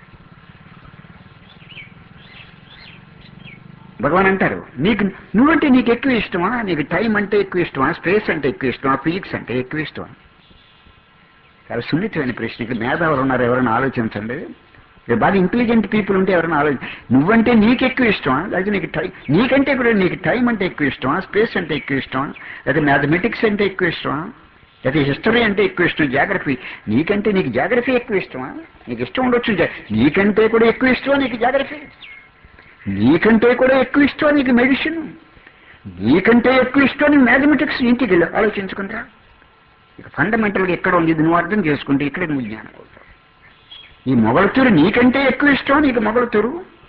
భగవాన్ అంటారు నీకు నువ్వంటే నీకు ఎక్కువ ఇష్టమా నీకు టైం అంటే ఎక్కువ ఇష్టమా స్పేస్ అంటే ఎక్కువ ఇష్టమా ఫిజిక్స్ అంటే ఎక్కువ ఇష్టమా చాలా సున్నితమైన ప్రశ్నకి మేధావులు ఉన్నారు ఎవరైనా ఆలోచించండి ఇక బాగా ఇంటెలిజెంట్ పీపుల్ ఉంటే ఎవరైనా ఆలోచన నువ్వంటే నీకు ఎక్కువ ఇష్టమా లేకపోతే నీకు టైం నీకంటే కూడా నీకు టైం అంటే ఎక్కువ ఇష్టమా స్పేస్ అంటే ఎక్కువ ఇష్టమా లేకపోతే మ్యాథమెటిక్స్ అంటే ఎక్కువ ఇష్టమా లేకపోతే హిస్టరీ అంటే ఎక్కువ ఇష్టం జాగ్రఫీ నీకంటే నీకు జాగ్రఫీ ఎక్కువ ఇష్టమా నీకు ఇష్టం ఉండొచ్చు జా- నీకంటే కూడా ఎక్కువ ఇష్టమా నీకు జాగ్రఫీ నీకంటే కూడా ఎక్కువ ఇష్టమా నీకు మెడిసిన్ నీకంటే ఎక్కువ ఇష్టం నీకు మ్యాథమెటిక్స్ ఇంటికి వెళ్ళి ఆలోచించుకుంటా ఇక ఫండమెంటల్గా ఎక్కడ ఉంది ఇది నువ్వు అర్థం చేసుకుంటే ఇక్కడ నువ్వు జ్ఞానం అవుతావు ఈ మొగలతూరు నీకంటే ఎక్కువ ఇష్టం నీకు మొగలతూరు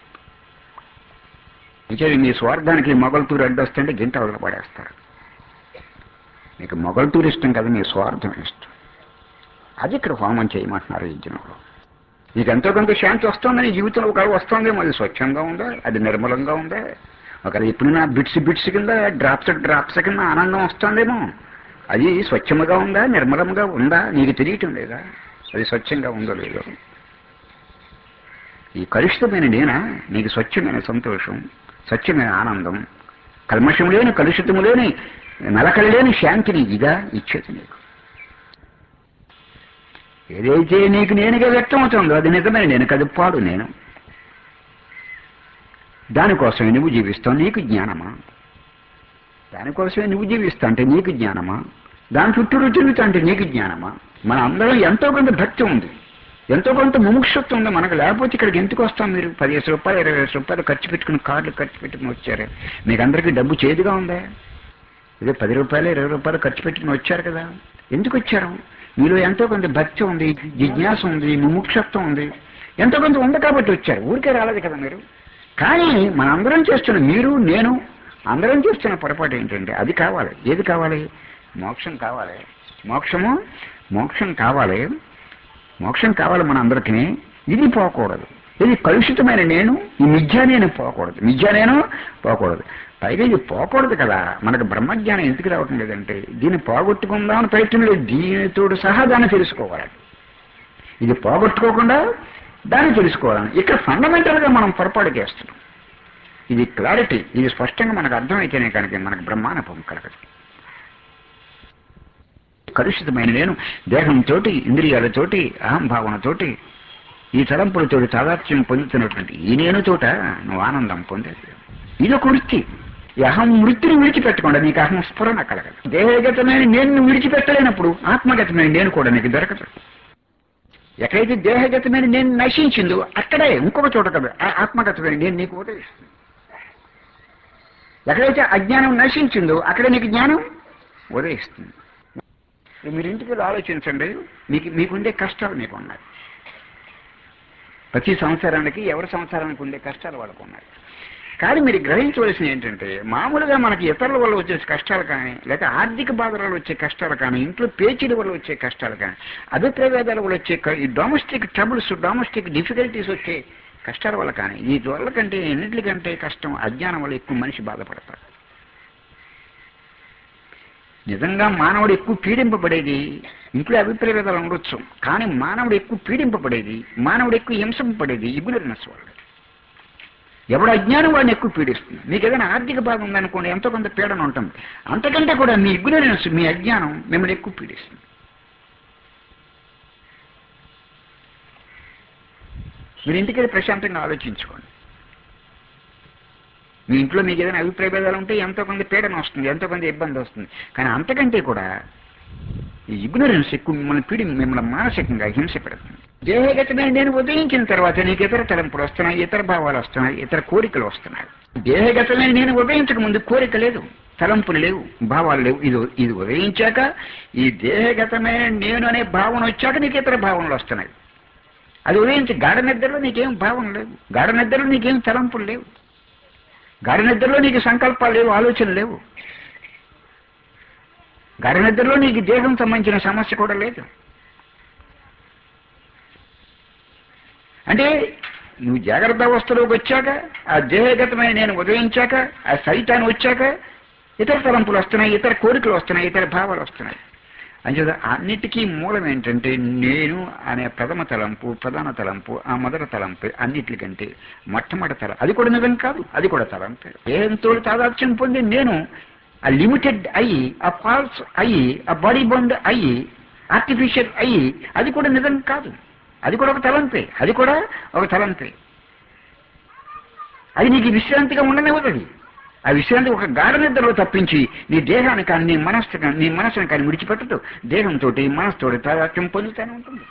నిజమే మీ స్వార్థానికి మొగలతూరు అడ్డొస్తుంటే గింట వదిలి పడేస్తారు మీకు మొగలతూరు ఇష్టం కదా మీ స్వార్థం ఇష్టం అది ఇక్కడ హోమం చేయమంటున్నారు ఈ జనంలో నీకు ఎంతో కొంత శాంతి వస్తుందని జీవితంలో ఒక వస్తుందేమో అది స్వచ్ఛంగా ఉందా అది నిర్మలంగా ఉందా ఒకవేళ ఎప్పుడైనా బిట్స్ బిట్స్ కింద డ్రాప్స్ డ్రాప్స్ కింద ఆనందం వస్తుందేమో అది స్వచ్ఛముగా ఉందా నిర్మలంగా ఉందా నీకు తెలియటం లేదా అది స్వచ్ఛంగా ఉందో లేదో ఈ కలుషితమైన నేనా నీకు స్వచ్ఛమైన సంతోషం స్వచ్ఛమైన ఆనందం కల్మషం లేని కలుషితము లేని నలకలు లేని శాంతిని ఇదా ఇచ్చేది నీకు ఏదైతే నీకు నేనుగా వ్యక్తం అవుతుందో అది నిజమే నేను కది పాడు నేను దానికోసమే నువ్వు జీవిస్తావు నీకు జ్ఞానమా దానికోసమే నువ్వు జీవిస్తా అంటే నీకు జ్ఞానమా దాని చుట్టూరు తిరుగుతా అంటే నీకు జ్ఞానమా మన అందరం ఎంతో కొంత భక్తి ఉంది ఎంతో కొంత ముముక్షత్వం ఉంది మనకు లేకపోతే ఇక్కడికి ఎందుకు వస్తాం మీరు పదిహేను రూపాయలు ఇరవై వేల రూపాయలు ఖర్చు పెట్టుకుని కార్లు ఖర్చు పెట్టుకుని వచ్చారు మీకు అందరికీ డబ్బు చేదుగా ఉందా ఇదే పది రూపాయలు ఇరవై రూపాయలు ఖర్చు పెట్టుకుని వచ్చారు కదా ఎందుకు వచ్చారు మీలో ఎంతో కొంత భక్తి ఉంది జిజ్ఞాస ఉంది ముముక్షత్వం ఉంది ఎంతో కొంత ఉంది కాబట్టి వచ్చారు ఊరికే రాలేదు కదా మీరు కానీ మనందరం చేస్తున్న మీరు నేను అందరం చేస్తున్న పొరపాటు ఏంటంటే అది కావాలి ఏది కావాలి మోక్షం కావాలి మోక్షము మోక్షం కావాలి మోక్షం కావాలి మన అందరికీ ఇది పోకూడదు ఇది కలుషితమైన నేను ఈ మిథ్యా నేను పోకూడదు మిథ్యా నేను పోకూడదు పైగా ఇది పోకూడదు కదా మనకు బ్రహ్మజ్ఞానం ఎందుకు రావటం లేదంటే దీన్ని పోగొట్టుకుందామని ప్రయత్నం లేదు దీనితోడు సహా దాన్ని తెలుసుకోవాలి ఇది పోగొట్టుకోకుండా దాన్ని తెలుసుకోవాలి ఇక్కడ ఫండమెంటల్గా మనం పొరపాటు చేస్తున్నాం ఇది క్లారిటీ ఇది స్పష్టంగా మనకు అర్థమైతేనే కనుక మనకు బ్రహ్మానుభవం కలగదు కలుషితమైన నేను దేహంతో ఇంద్రియాలతోటి అహంభావనతోటి ఈ తలంపులతోటి తాదాత్మ్యం పొందుతున్నటువంటి ఈ నేను చోట నువ్వు ఆనందం పొందేది ఇది ఒక వృత్తి ఈ అహం వృత్తిని విడిచిపెట్టకుండా నీకు అహం స్ఫురణ కలగదు దేహగతమైన నేను నువ్వు విడిచిపెట్టలేనప్పుడు ఆత్మగతమైన నేను కూడా నీకు దొరకదు ఎక్కడైతే దేహగతమైన నేను నశించిందో అక్కడే ఇంకొక చోట కదా ఆ ఆత్మగతమైన నేను నీకు ఉదయిస్తుంది ఎక్కడైతే అజ్ఞానం నశించిందో అక్కడ నీకు జ్ఞానం ఉదయిస్తుంది మీరు ఇంటికి వెళ్ళి ఆలోచించండి మీకు మీకుండే కష్టాలు మీకు ఉన్నాయి ప్రతి సంవత్సరానికి ఎవరి సంవత్సరానికి ఉండే కష్టాలు వాళ్ళకు ఉన్నాయి కానీ మీరు గ్రహించవలసింది ఏంటంటే మామూలుగా మనకి ఇతరుల వల్ల వచ్చే కష్టాలు కానీ లేకపోతే ఆర్థిక బాధల వల్ల వచ్చే కష్టాలు కానీ ఇంట్లో పేచీల వల్ల వచ్చే కష్టాలు కానీ అభిప్రాయాల వల్ల వచ్చే క- ఈ డొమెస్టిక్ ట్రబుల్స్ డొమెస్టిక్ డిఫికల్టీస్ వచ్చే కష్టాల వల్ల కానీ ఈ వల్ల కంటే ఎన్నింటికంటే కష్టం అజ్ఞానం వల్ల ఎక్కువ మనిషి బాధపడతాడు నిజంగా మానవుడు ఎక్కువ పీడింపబడేది ఇంట్లో అభిప్రాయ భేదాలు ఉండొచ్చు కానీ మానవుడు ఎక్కువ పీడింపబడేది మానవుడు ఎక్కువ హింసింపబడేది ఇగ్నరెన్స్ వల్ల ఎవడు అజ్ఞానం వాడిని ఎక్కువ పీడిస్తుంది మీకు ఏదైనా ఆర్థిక భాగం ఉందనుకోండి ఎంతో కొంత పీడన ఉంటుంది అంతకంటే కూడా మీ ఇగ్నరెన్స్ మీ అజ్ఞానం మిమ్మల్ని ఎక్కువ పీడిస్తుంది మీరు ఇంటికి వెళ్ళి ప్రశాంతంగా ఆలోచించుకోండి మీ ఇంట్లో మీకు ఏదైనా అభిప్రాయ భేదాలు ఉంటే ఎంతో కొంత పీడన వస్తుంది ఎంతో కొంత ఇబ్బంది వస్తుంది కానీ అంతకంటే కూడా ఈ ఇగ్నరెన్స్ ఎక్కువ మిమ్మల్ని పీడి మిమ్మల్ని మానసికంగా హింస పెడుతుంది దేహగతమైన నేను ఉదయించిన తర్వాత నీకు ఇతర తలంపులు వస్తున్నాయి ఇతర భావాలు వస్తున్నాయి ఇతర కోరికలు వస్తున్నాయి దేహగతమైన నేను ఉదయించక ముందు కోరిక లేదు తలంపులు లేవు భావాలు లేవు ఇది ఇది ఉదయించాక ఈ దేహగతమైన నేను అనే భావన వచ్చాక నీకు ఇతర భావనలు వస్తున్నాయి అది ఉదయించి గాఢ నిద్రలో నీకేం భావన లేవు గాఢ నిద్రలో నీకేం తలంపులు లేవు గాఢ నిద్రలో నీకు సంకల్పాలు లేవు ఆలోచనలు లేవు గాఢ నిద్రలో నీకు దేహం సంబంధించిన సమస్య కూడా లేదు అంటే నువ్వు జాగ్రత్త అవస్థలోకి వచ్చాక ఆ దేహగతమైన నేను ఉదయించాక ఆ సైతాన్ని వచ్చాక ఇతర తలంపులు వస్తున్నాయి ఇతర కోరికలు వస్తున్నాయి ఇతర భావాలు వస్తున్నాయి అంచేత అన్నిటికీ మూలం ఏంటంటే నేను అనే ప్రథమ తలంపు ప్రధాన తలంపు ఆ మొదటి తలంపు అన్నిటికంటే మొట్టమొదటి తల అది కూడా నిజం కాదు అది కూడా తలంపే దేహంతో తాదాత్యం పొంది నేను ఆ లిమిటెడ్ అయ్యి ఆ ఫాల్స్ అయ్యి ఆ బాడీ బాండ్ అయ్యి ఆర్టిఫిషియల్ అయ్యి అది కూడా నిజం కాదు అది కూడా ఒక తలంపే అది కూడా ఒక తలంపే అది నీకు విశ్రాంతిగా ఉండనివ్వదు అది ఆ విశ్రాంతి ఒక గాఢ నిద్రలో తప్పించి నీ దేహాన్ని కానీ నీ మనస్సు కానీ నీ మనస్సును కానీ విడిచిపెట్టదు దేహంతో మనస్సుతో తాదాత్యం పొందుతూనే ఉంటుంది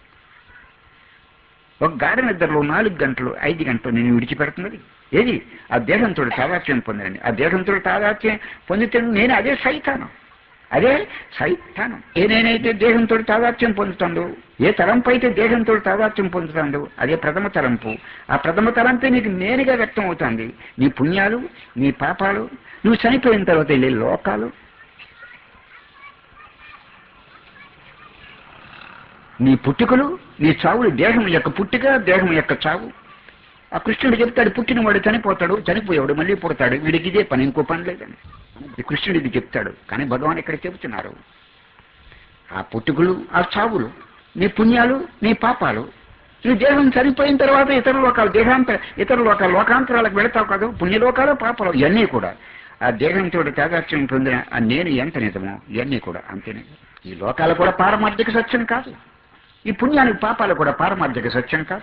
ఒక గాఢ నిద్రలో నాలుగు గంటలు ఐదు గంటలు నేను విడిచిపెడుతున్నది ఏది ఆ దేహంతో తాదాత్యం పొందండి ఆ దేహంతో తాదాత్యం పొందితే నేను అదే సైతాను అదే సైతానం ఏ నేనైతే దేహంతో తాదాత్యం పొందుతాడో ఏ తలంపు అయితే దేహంతో తాదాత్యం పొందుతాడో అదే ప్రథమ తలంపు ఆ ప్రథమ తలంపే నీకు నేరుగా వ్యక్తం అవుతుంది నీ పుణ్యాలు నీ పాపాలు నువ్వు చనిపోయిన తర్వాత వెళ్ళే లోకాలు నీ పుట్టుకలు నీ చావులు దేహం యొక్క పుట్టుక దేహం యొక్క చావు ఆ కృష్ణుడు చెప్తాడు పుట్టినవాడు చనిపోతాడు చనిపోయేవాడు మళ్ళీ పుడతాడు వీడికి ఇదే పని ఇంకో పని లేదని ఈ కృష్ణుడు ఇది చెప్తాడు కానీ భగవాన్ ఇక్కడ చెబుతున్నారు ఆ పుట్టుకలు ఆ చావులు నీ పుణ్యాలు నీ పాపాలు నీ దేహం చనిపోయిన తర్వాత ఇతర లోకాలు దేహాంతర ఇతర లోకాలు లోకాంతరాలకు వెళతావు కాదు పుణ్యలోకాలు పాపాలు ఇవన్నీ కూడా ఆ దేహంతో తాదాత్యం పొందిన ఆ నేను ఎంత నిజమో ఇవన్నీ కూడా అంతేనే ఈ లోకాలు కూడా పారమార్థిక సత్యం కాదు ఈ పుణ్యానికి పాపాలు కూడా పారమార్థిక సత్యం కాదు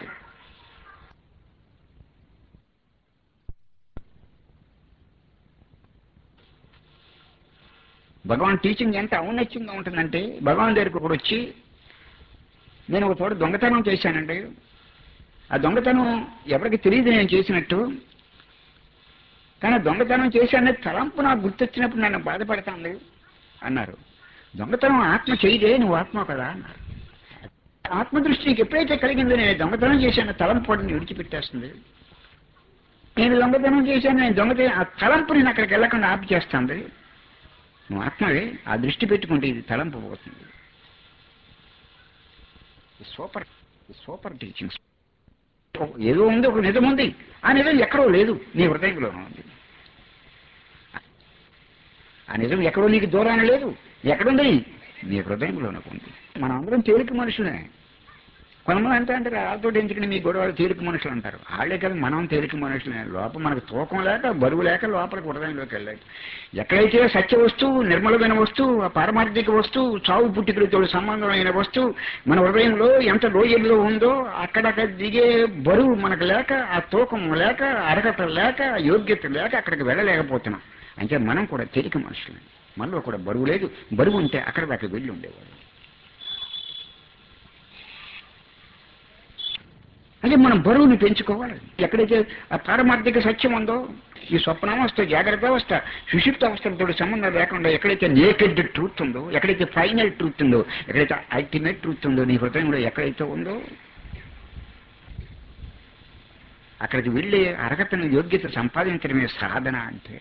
భగవాన్ టీచింగ్ ఎంత ఔన్నత్యంగా ఉంటుందంటే భగవాన్ దగ్గరికి కూడా వచ్చి నేను ఒక చోట దొంగతనం చేశానండి ఆ దొంగతనం ఎవరికి తెలియదు నేను చేసినట్టు కానీ దొంగతనం చేశానే తలంపు నాకు గుర్తొచ్చినప్పుడు నన్ను బాధపడతాను అన్నారు దొంగతనం ఆత్మ చేయదే నువ్వు ఆత్మ కదా అన్నారు ఆత్మదృష్టి నీకు ఎప్పుడైతే కలిగిందో నేను దొంగతనం చేశాను తలంపు వాడిని విడిచిపెట్టేస్తుంది నేను దొంగతనం చేశాను నేను దొంగతనం ఆ తలంపు నేను అక్కడికి వెళ్ళకుండా ఆపి చేస్తుంది నువ్వు ఆత్మవే ఆ దృష్టి పెట్టుకుంటే ఇది తలంపు పోతుంది సూపర్ సూపర్ టీచింగ్స్ ఏదో ఉంది ఒక నిజం ఉంది ఆ నిజం ఎక్కడో లేదు నీ హృదయంలోనే ఉంది ఆ నిజం ఎక్కడో నీకు దూరాన లేదు ఎక్కడుంది నీ హృదయంలోనే ఉంది మనం అందరం తేలిక మనుషులే కొంతమంది అంతే అంటారు వాళ్ళతో ఎందుకని మీ గొడవలు తేలిక మనుషులు అంటారు వాళ్ళే కదా మనం తేలిక మనుషులే లోపల మనకు తూకం లేక బరువు లేక లోపలికి హృదయంలోకి వెళ్ళాలి ఎక్కడైతే సత్య వస్తువు నిర్మలమైన వస్తువు ఆ పారమార్థిక వస్తువు చావు పుట్టుకలతో సంబంధమైన వస్తువు మన హృదయంలో ఎంత లోయల్లో ఉందో అక్కడక్కడ దిగే బరువు మనకు లేక ఆ తూకం లేక అర్హత లేక యోగ్యత లేక అక్కడికి వెళ్ళలేకపోతున్నాం అంటే మనం కూడా తేలిక మనుషులే మనలో కూడా బరువు లేదు బరువు ఉంటే అక్కడ దాకా వెళ్ళి ఉండేవాడు అంటే మనం బరువుని పెంచుకోవాలి ఎక్కడైతే ఆ పారమార్థిక సత్యం ఉందో ఈ స్వప్నావస్థ జాగ్రత్త అవస్థ సుషిప్త అవస్థలతో సంబంధం లేకుండా ఎక్కడైతే నేకెడ్ ట్రూత్ ఉందో ఎక్కడైతే ఫైనల్ ట్రూత్ ఉందో ఎక్కడైతే అల్టిమేట్ ట్రూత్ ఉందో నీ హృదయంలో ఎక్కడైతే ఉందో అక్కడికి వెళ్ళి అర్హతను యోగ్యత సంపాదించడమే సాధన అంటే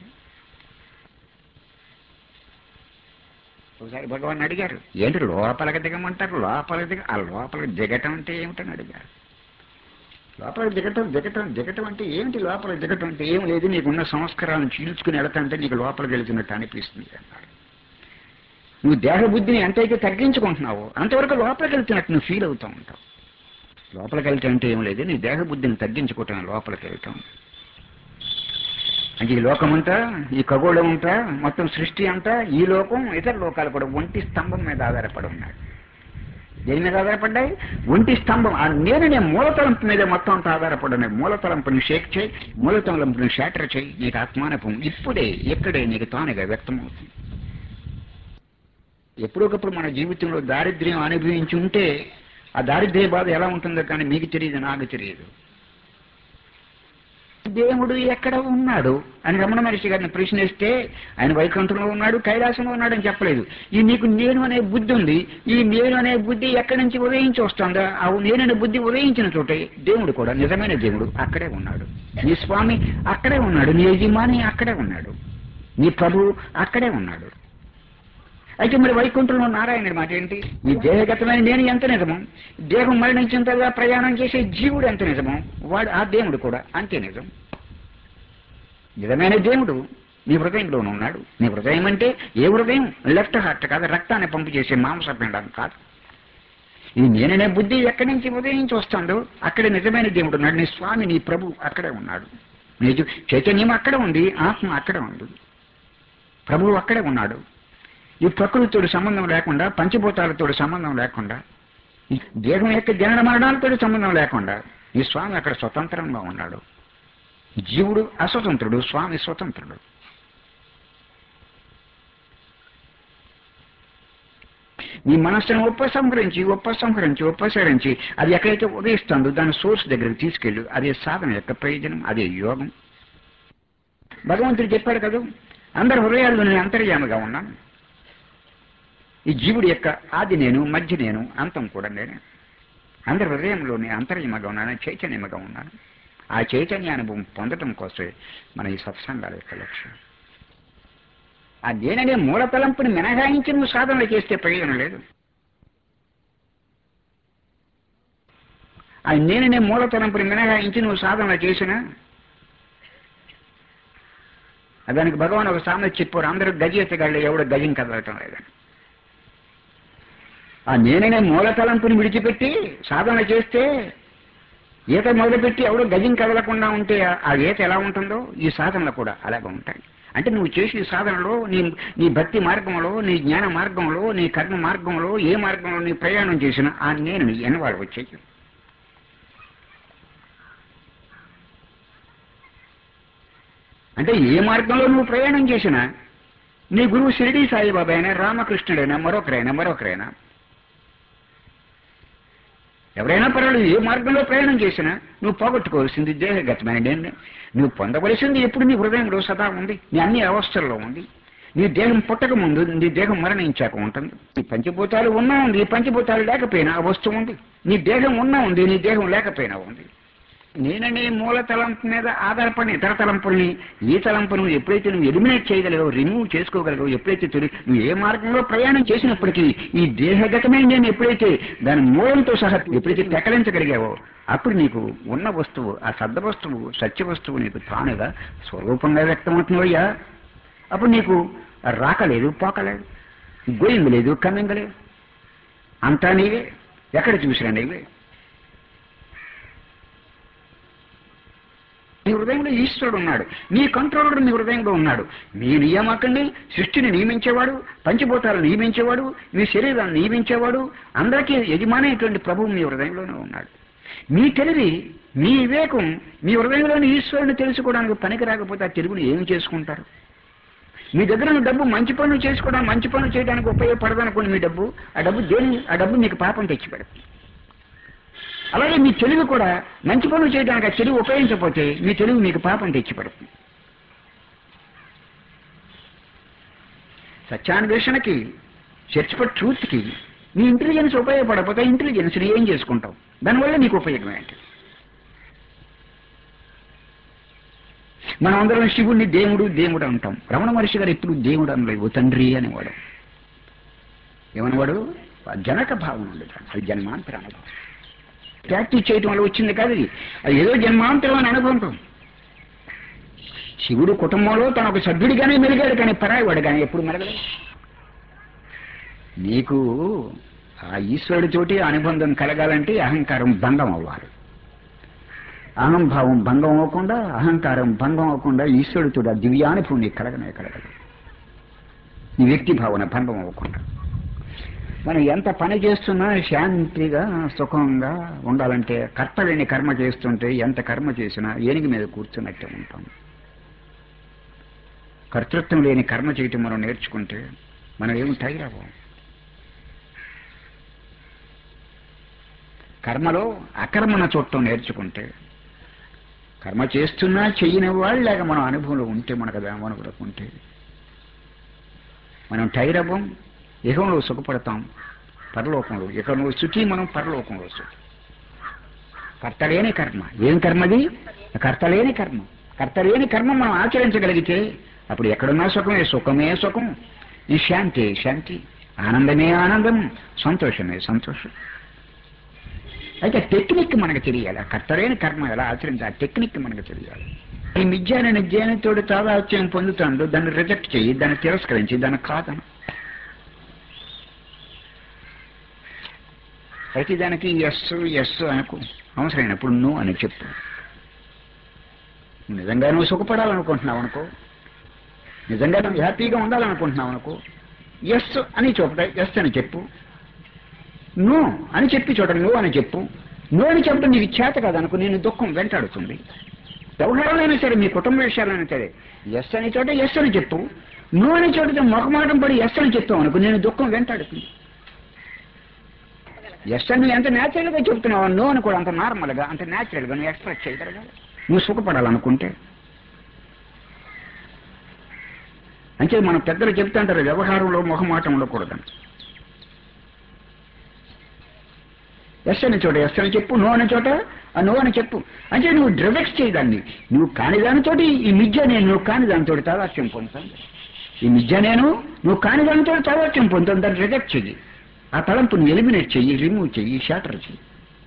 ఒకసారి భగవాన్ అడిగారు ఏంటి లోపలికి దిగమంటారు లోపలికి దిగ ఆ లోపలికి దిగటం అంటే ఏమిటని అడిగారు లోపలికి దిగటం దిగటం దిగటం అంటే ఏమిటి లోపలికి దిగటం అంటే ఏం లేదు నీకున్న సంస్కారాలను చీల్చుకుని వెళతంటే నీకు లోపలికి వెళుతున్నట్టు అనిపిస్తుంది అన్నారు నువ్వు దేహబుద్ధిని ఎంతైతే తగ్గించుకుంటున్నావో అంతవరకు లోపలికి వెళ్తున్నట్టు నువ్వు ఫీల్ అవుతూ ఉంటావు లోపలికి వెళ్తే అంటే ఏం లేదు నీ దేహబుద్ధిని తగ్గించుకోవటం లోపలికి వెళ్తాం అంటే ఈ లోకమంతా ఈ ఖగోళం అంతా మొత్తం సృష్టి అంతా ఈ లోకం ఇతర లోకాలు కూడా ఒంటి స్తంభం మీద ఆధారపడి ఉన్నాయి దేని మీద ఆధారపడ్డాయి ఒంటి స్తంభం ఆ నేననే మూలతలంపు మీద మొత్తం అంతా ఆధారపడినాయి మూలతలంపుని షేక్ చేయి మూలతలంపుని షాటర్ చేయి నీకు ఆత్మానపం ఇప్పుడే ఎక్కడే నీకు తానుగా వ్యక్తమవుతుంది ఎప్పుడొకప్పుడు మన జీవితంలో దారిద్ర్యం అనుభవించి ఉంటే ఆ దారిద్ర్య బాధ ఎలా ఉంటుందో కానీ మీకు తెలియదు నాకు తెలియదు దేవుడు ఎక్కడ ఉన్నాడు అని రమణ మహర్షి గారిని ప్రశ్నిస్తే ఆయన వైకుంఠంలో ఉన్నాడు కైలాసంలో ఉన్నాడు అని చెప్పలేదు ఈ నీకు నేను అనే బుద్ధి ఉంది ఈ నేను అనే బుద్ధి ఎక్కడి నుంచి ఉదయించి వస్తుందా ఆ నేననే బుద్ధి ఉదయించిన చోటే దేవుడు కూడా నిజమైన దేవుడు అక్కడే ఉన్నాడు నీ స్వామి అక్కడే ఉన్నాడు నీ యజమాని అక్కడే ఉన్నాడు నీ ప్రభు అక్కడే ఉన్నాడు అయితే మరి వైకుంఠంలో నారాయణుడి మాట ఏంటి ఈ దేహగతమైన నేను ఎంత నిజమో దేహం మరణించిన తర్వాత ప్రయాణం చేసే జీవుడు ఎంత నిజమో వాడు ఆ దేవుడు కూడా అంతే నిజం నిజమైన దేవుడు నీ హృదయంలోనే ఉన్నాడు నీ హృదయం అంటే ఏ హృదయం లెఫ్ట్ హార్ట్ కాదు రక్తాన్ని పంపు చేసే మాంసపిండం కాదు ఈ నేననే బుద్ధి ఎక్కడి నుంచి ఉదయించి వస్తుందో అక్కడే నిజమైన దేవుడు ఉన్నాడు నీ స్వామి నీ ప్రభు అక్కడే ఉన్నాడు నిజ చైతన్యం అక్కడే ఉంది ఆత్మ అక్కడే ఉంది ప్రభువు అక్కడే ఉన్నాడు ఈ ప్రకృతితో సంబంధం లేకుండా పంచభూతాలతో సంబంధం లేకుండా ఈ దేహం యొక్క జనన మరణాలతో సంబంధం లేకుండా ఈ స్వామి అక్కడ స్వతంత్రంగా ఉన్నాడు జీవుడు అస్వతంత్రుడు స్వామి స్వతంత్రుడు నీ మనస్సును ఉపసంహరించి ఉపసంహరించి ఉపసరించి అది ఎక్కడైతే ఉదయిస్తుందో దాని సోర్స్ దగ్గరికి తీసుకెళ్ళు అదే సాధన యొక్క ప్రయోజనం అదే యోగం భగవంతుడు చెప్పాడు కదా అందరి హృదయాల్లో నేను అంతర్యామిగా ఉన్నాను ఈ జీవుడి యొక్క ఆది నేను మధ్య నేను అంతం కూడా నేనే అందరి హృదయంలో నేను అంతర్యమగా ఉన్నాను చైతన్యముగా ఉన్నాను ఆ చైతన్య అనుభవం పొందటం కోసమే మన ఈ సత్సంగాల యొక్క లక్ష్యం ఆ నేననే మూల తలంపుని మినహాయించి నువ్వు సాధనలు చేస్తే ప్రయోజనం లేదు ఆ నేననే మూల తలంపుని మినహాయించి నువ్వు సాధనలు చేసినా దానికి భగవాన్ ఒక సామెత చెప్పారు అందరూ గజెత్తగాళ్ళు ఎవడు గజం కదలటం లేదని ఆ నేననే మూల తలంపుని విడిచిపెట్టి సాధన చేస్తే ఈత మొదలుపెట్టి ఎవడో గజం కదలకుండా ఉంటే ఆ ఈత ఎలా ఉంటుందో ఈ సాధనలు కూడా అలాగే ఉంటాయి అంటే నువ్వు చేసే సాధనలో నీ నీ భక్తి మార్గంలో నీ జ్ఞాన మార్గంలో నీ కర్మ మార్గంలో ఏ మార్గంలో నీ ప్రయాణం చేసినా ఆ నేను ఎనవాడు వచ్చేది అంటే ఏ మార్గంలో నువ్వు ప్రయాణం చేసినా నీ గురువు షిరిడి సాయిబాబా అయినా రామకృష్ణుడైనా మరొకరైనా మరొకరైనా ఎవరైనా పర్వాలేదు ఏ మార్గంలో ప్రయాణం చేసినా నువ్వు పోగొట్టుకోవాల్సింది దేహగతమైన నేను నువ్వు పొందవలసింది ఎప్పుడు నీ హృదయంలో సదా ఉంది నీ అన్ని అవస్థల్లో ఉంది నీ దేహం పుట్టక ముందు నీ దేహం మరణించాక ఉంటుంది నీ పంచభూతాలు ఉన్నా ఉంది ఈ పంచభూతాలు లేకపోయినా ఆ వస్తువు ఉంది నీ దేహం ఉన్నా ఉంది నీ దేహం లేకపోయినా ఉంది నేననే మూల తలంపు మీద ఆధారపడిన ఇతర తలంపుల్ని ఈ తలంపు నువ్వు ఎప్పుడైతే నువ్వు ఎలిమినేట్ చేయగలవో రిమూవ్ చేసుకోగలవో ఎప్పుడైతే తెలియ నువ్వు ఏ మార్గంలో ప్రయాణం చేసినప్పటికీ ఈ దేహగతమైన నేను ఎప్పుడైతే దాని మూలంతో సహా ఎప్పుడైతే పెకలించగలిగావో అప్పుడు నీకు ఉన్న వస్తువు ఆ సద్ద వస్తువు సత్య వస్తువు నీకు తానుగా స్వరూపంగా వ్యక్తమవుతుందయ్యా అప్పుడు నీకు రాకలేదు పోకలేదు గోయింగ్ లేదు కమ్మింగ్ లేదు అంతా నీవే ఎక్కడ చూసినా నీవే నీ హృదయంలో ఈశ్వరుడు ఉన్నాడు నీ కంట్రోలర్ నీ హృదయంలో ఉన్నాడు మీ నియామకండి సృష్టిని నియమించేవాడు పంచభూతాలను నియమించేవాడు మీ శరీరాన్ని నియమించేవాడు అందరికీ యజమానైనటువంటి ప్రభువు మీ హృదయంలోనే ఉన్నాడు మీ తెలివి మీ వివేకం మీ హృదయంలోని ఈశ్వరుని తెలుసుకోవడానికి పనికి రాకపోతే ఆ తెలుగుని ఏమి చేసుకుంటారు మీ దగ్గర ఉన్న డబ్బు మంచి పనులు చేసుకోవడానికి మంచి పనులు చేయడానికి ఉపయోగపడదనుకోండి మీ డబ్బు ఆ డబ్బు దేని ఆ డబ్బు మీకు పాపం తెచ్చిపెడుతుంది అలాగే మీ తెలివి కూడా మంచి పనులు చేయడానికి ఆ తెలివి ఉపయోగించకపోతే మీ తెలివి మీకు పాపం తెచ్చిపెడుతుంది సత్యాన్వేషణకి సెర్చ్ ఫర్ ట్రూత్కి నీ ఇంటెలిజెన్స్ ఉపయోగపడకపోతే ఇంటెలిజెన్స్ని ఏం చేసుకుంటావు దానివల్ల నీకు ఉపయోగం ఏంటి మనం అందరం శివుణ్ణి దేవుడు దేవుడు అంటాం రమణ మహర్షి గారు ఎప్పుడు దేవుడు అనలేదు తండ్రి అనేవాడు ఏమనేవాడు జనక భావం ఉండదు అది జన్మాంతర అనుభవం ప్రాక్టీస్ చేయటం వల్ల వచ్చింది కాదు ఇది అది ఏదో జన్మాంతరం అని అనుకుంటాం శివుడు కుటుంబంలో తన ఒక సభ్యుడిగానే మెలిగాడు కానీ పరాయివాడు కానీ ఎప్పుడు మెలగలేదు నీకు ఆ ఈశ్వరుడితోటి అనుబంధం కలగాలంటే అహంకారం భంగం అవ్వాలి అహంభావం భంగం అవ్వకుండా అహంకారం భంగం అవ్వకుండా ఈశ్వరుడితో ఆ దివ్యానుభవం నీకు కలగనే కలగదు నీ వ్యక్తి భావన భంగం అవ్వకుండా మనం ఎంత పని చేస్తున్నా శాంతిగా సుఖంగా ఉండాలంటే కర్త లేని కర్మ చేస్తుంటే ఎంత కర్మ చేసినా ఏనుగు మీద కూర్చున్నట్టే ఉంటాం కర్తృత్వం లేని కర్మ చేయటం మనం నేర్చుకుంటే మనం ఏమి తగిలవం కర్మలో అకర్మణ చూడటం నేర్చుకుంటే కర్మ చేస్తున్నా చెయ్యని వాళ్ళు లేక మనం అనుభవంలో ఉంటే మనకు అది అనుభవంలో ఉంటే మనం టైరవ్వం ఇహంలో సుఖపడతాం పరలోకంలో ఇహంలో సుఖి మనం పరలోకంలో సుఖి కర్తలేని కర్మ ఏం కర్మది కర్తలేని కర్మ కర్తలేని కర్మ మనం ఆచరించగలిగితే అప్పుడు ఎక్కడున్నా సుఖమే సుఖమే సుఖం ఈ శాంతి శాంతి ఆనందమే ఆనందం సంతోషమే సంతోషం అయితే టెక్నిక్ మనకు తెలియాలి ఆ కర్తరైన కర్మ ఎలా ఆచరించాలి ఆ టెక్నిక్ మనకు తెలియాలి ఈ మిథ్యానైన జ్ఞానంతోడు తాదాత్యం పొందుతాడు దాన్ని రిజెక్ట్ చేయి దాన్ని తిరస్కరించి దాన్ని కాదను ప్రతిదానికి ఎస్ ఎస్ అనుకో అవసరమైనప్పుడు నువ్వు అని చెప్పు నిజంగా నువ్వు సుఖపడాలనుకుంటున్నావు అనుకో నిజంగా నువ్వు హ్యాపీగా ఉండాలనుకుంటున్నావు అనుకో ఎస్ అని చోట ఎస్ అని చెప్పు నో అని చెప్పి చోట నో అని చెప్పు నో అని చెప్పడం నీకు చేత కాదనుకో నేను దుఃఖం వెంటాడుతుంది వ్యవహారాలైనా సరే మీ కుటుంబ విషయాలైనా సరే ఎస్ అని చోట ఎస్ అని చెప్పు నో అని చోట మొహమాటం పడి ఎస్ అని చెప్తావు అనుకో నేను దుఃఖం వెంటాడుతుంది ఎస్ అని ఎంత న్యాచురల్ గా చెప్తున్నావు నో అని కూడా అంత నార్మల్ గా అంత న్యాచురల్ గా నువ్వు ఎక్స్ప్రెస్ చేయగలగాలి నువ్వు సుఖపడాలనుకుంటే అంటే మన పెద్దలు చెప్తుంటారు వ్యవహారంలో మొహమాటం ఉండకూడదని ఎస్ అని చోట ఎస్ అని చెప్పు నో అనే చోట ఆ నో అని చెప్పు అంటే నువ్వు డ్రవెక్స్ చేయదాన్ని నువ్వు కాని దానితోటి ఈ మిథ్య నేను నువ్వు కాని దానితో తాదాత్యం పొందుతాను ఈ మిథ్య నేను నువ్వు కాని దానితో తాదాత్యం పొందుతాను దాన్ని రిజెక్ట్ చెయ్యి ఆ తలంపుని ఎలిమినేట్ చెయ్యి రిమూవ్ చెయ్యి షాటర్ చెయ్యి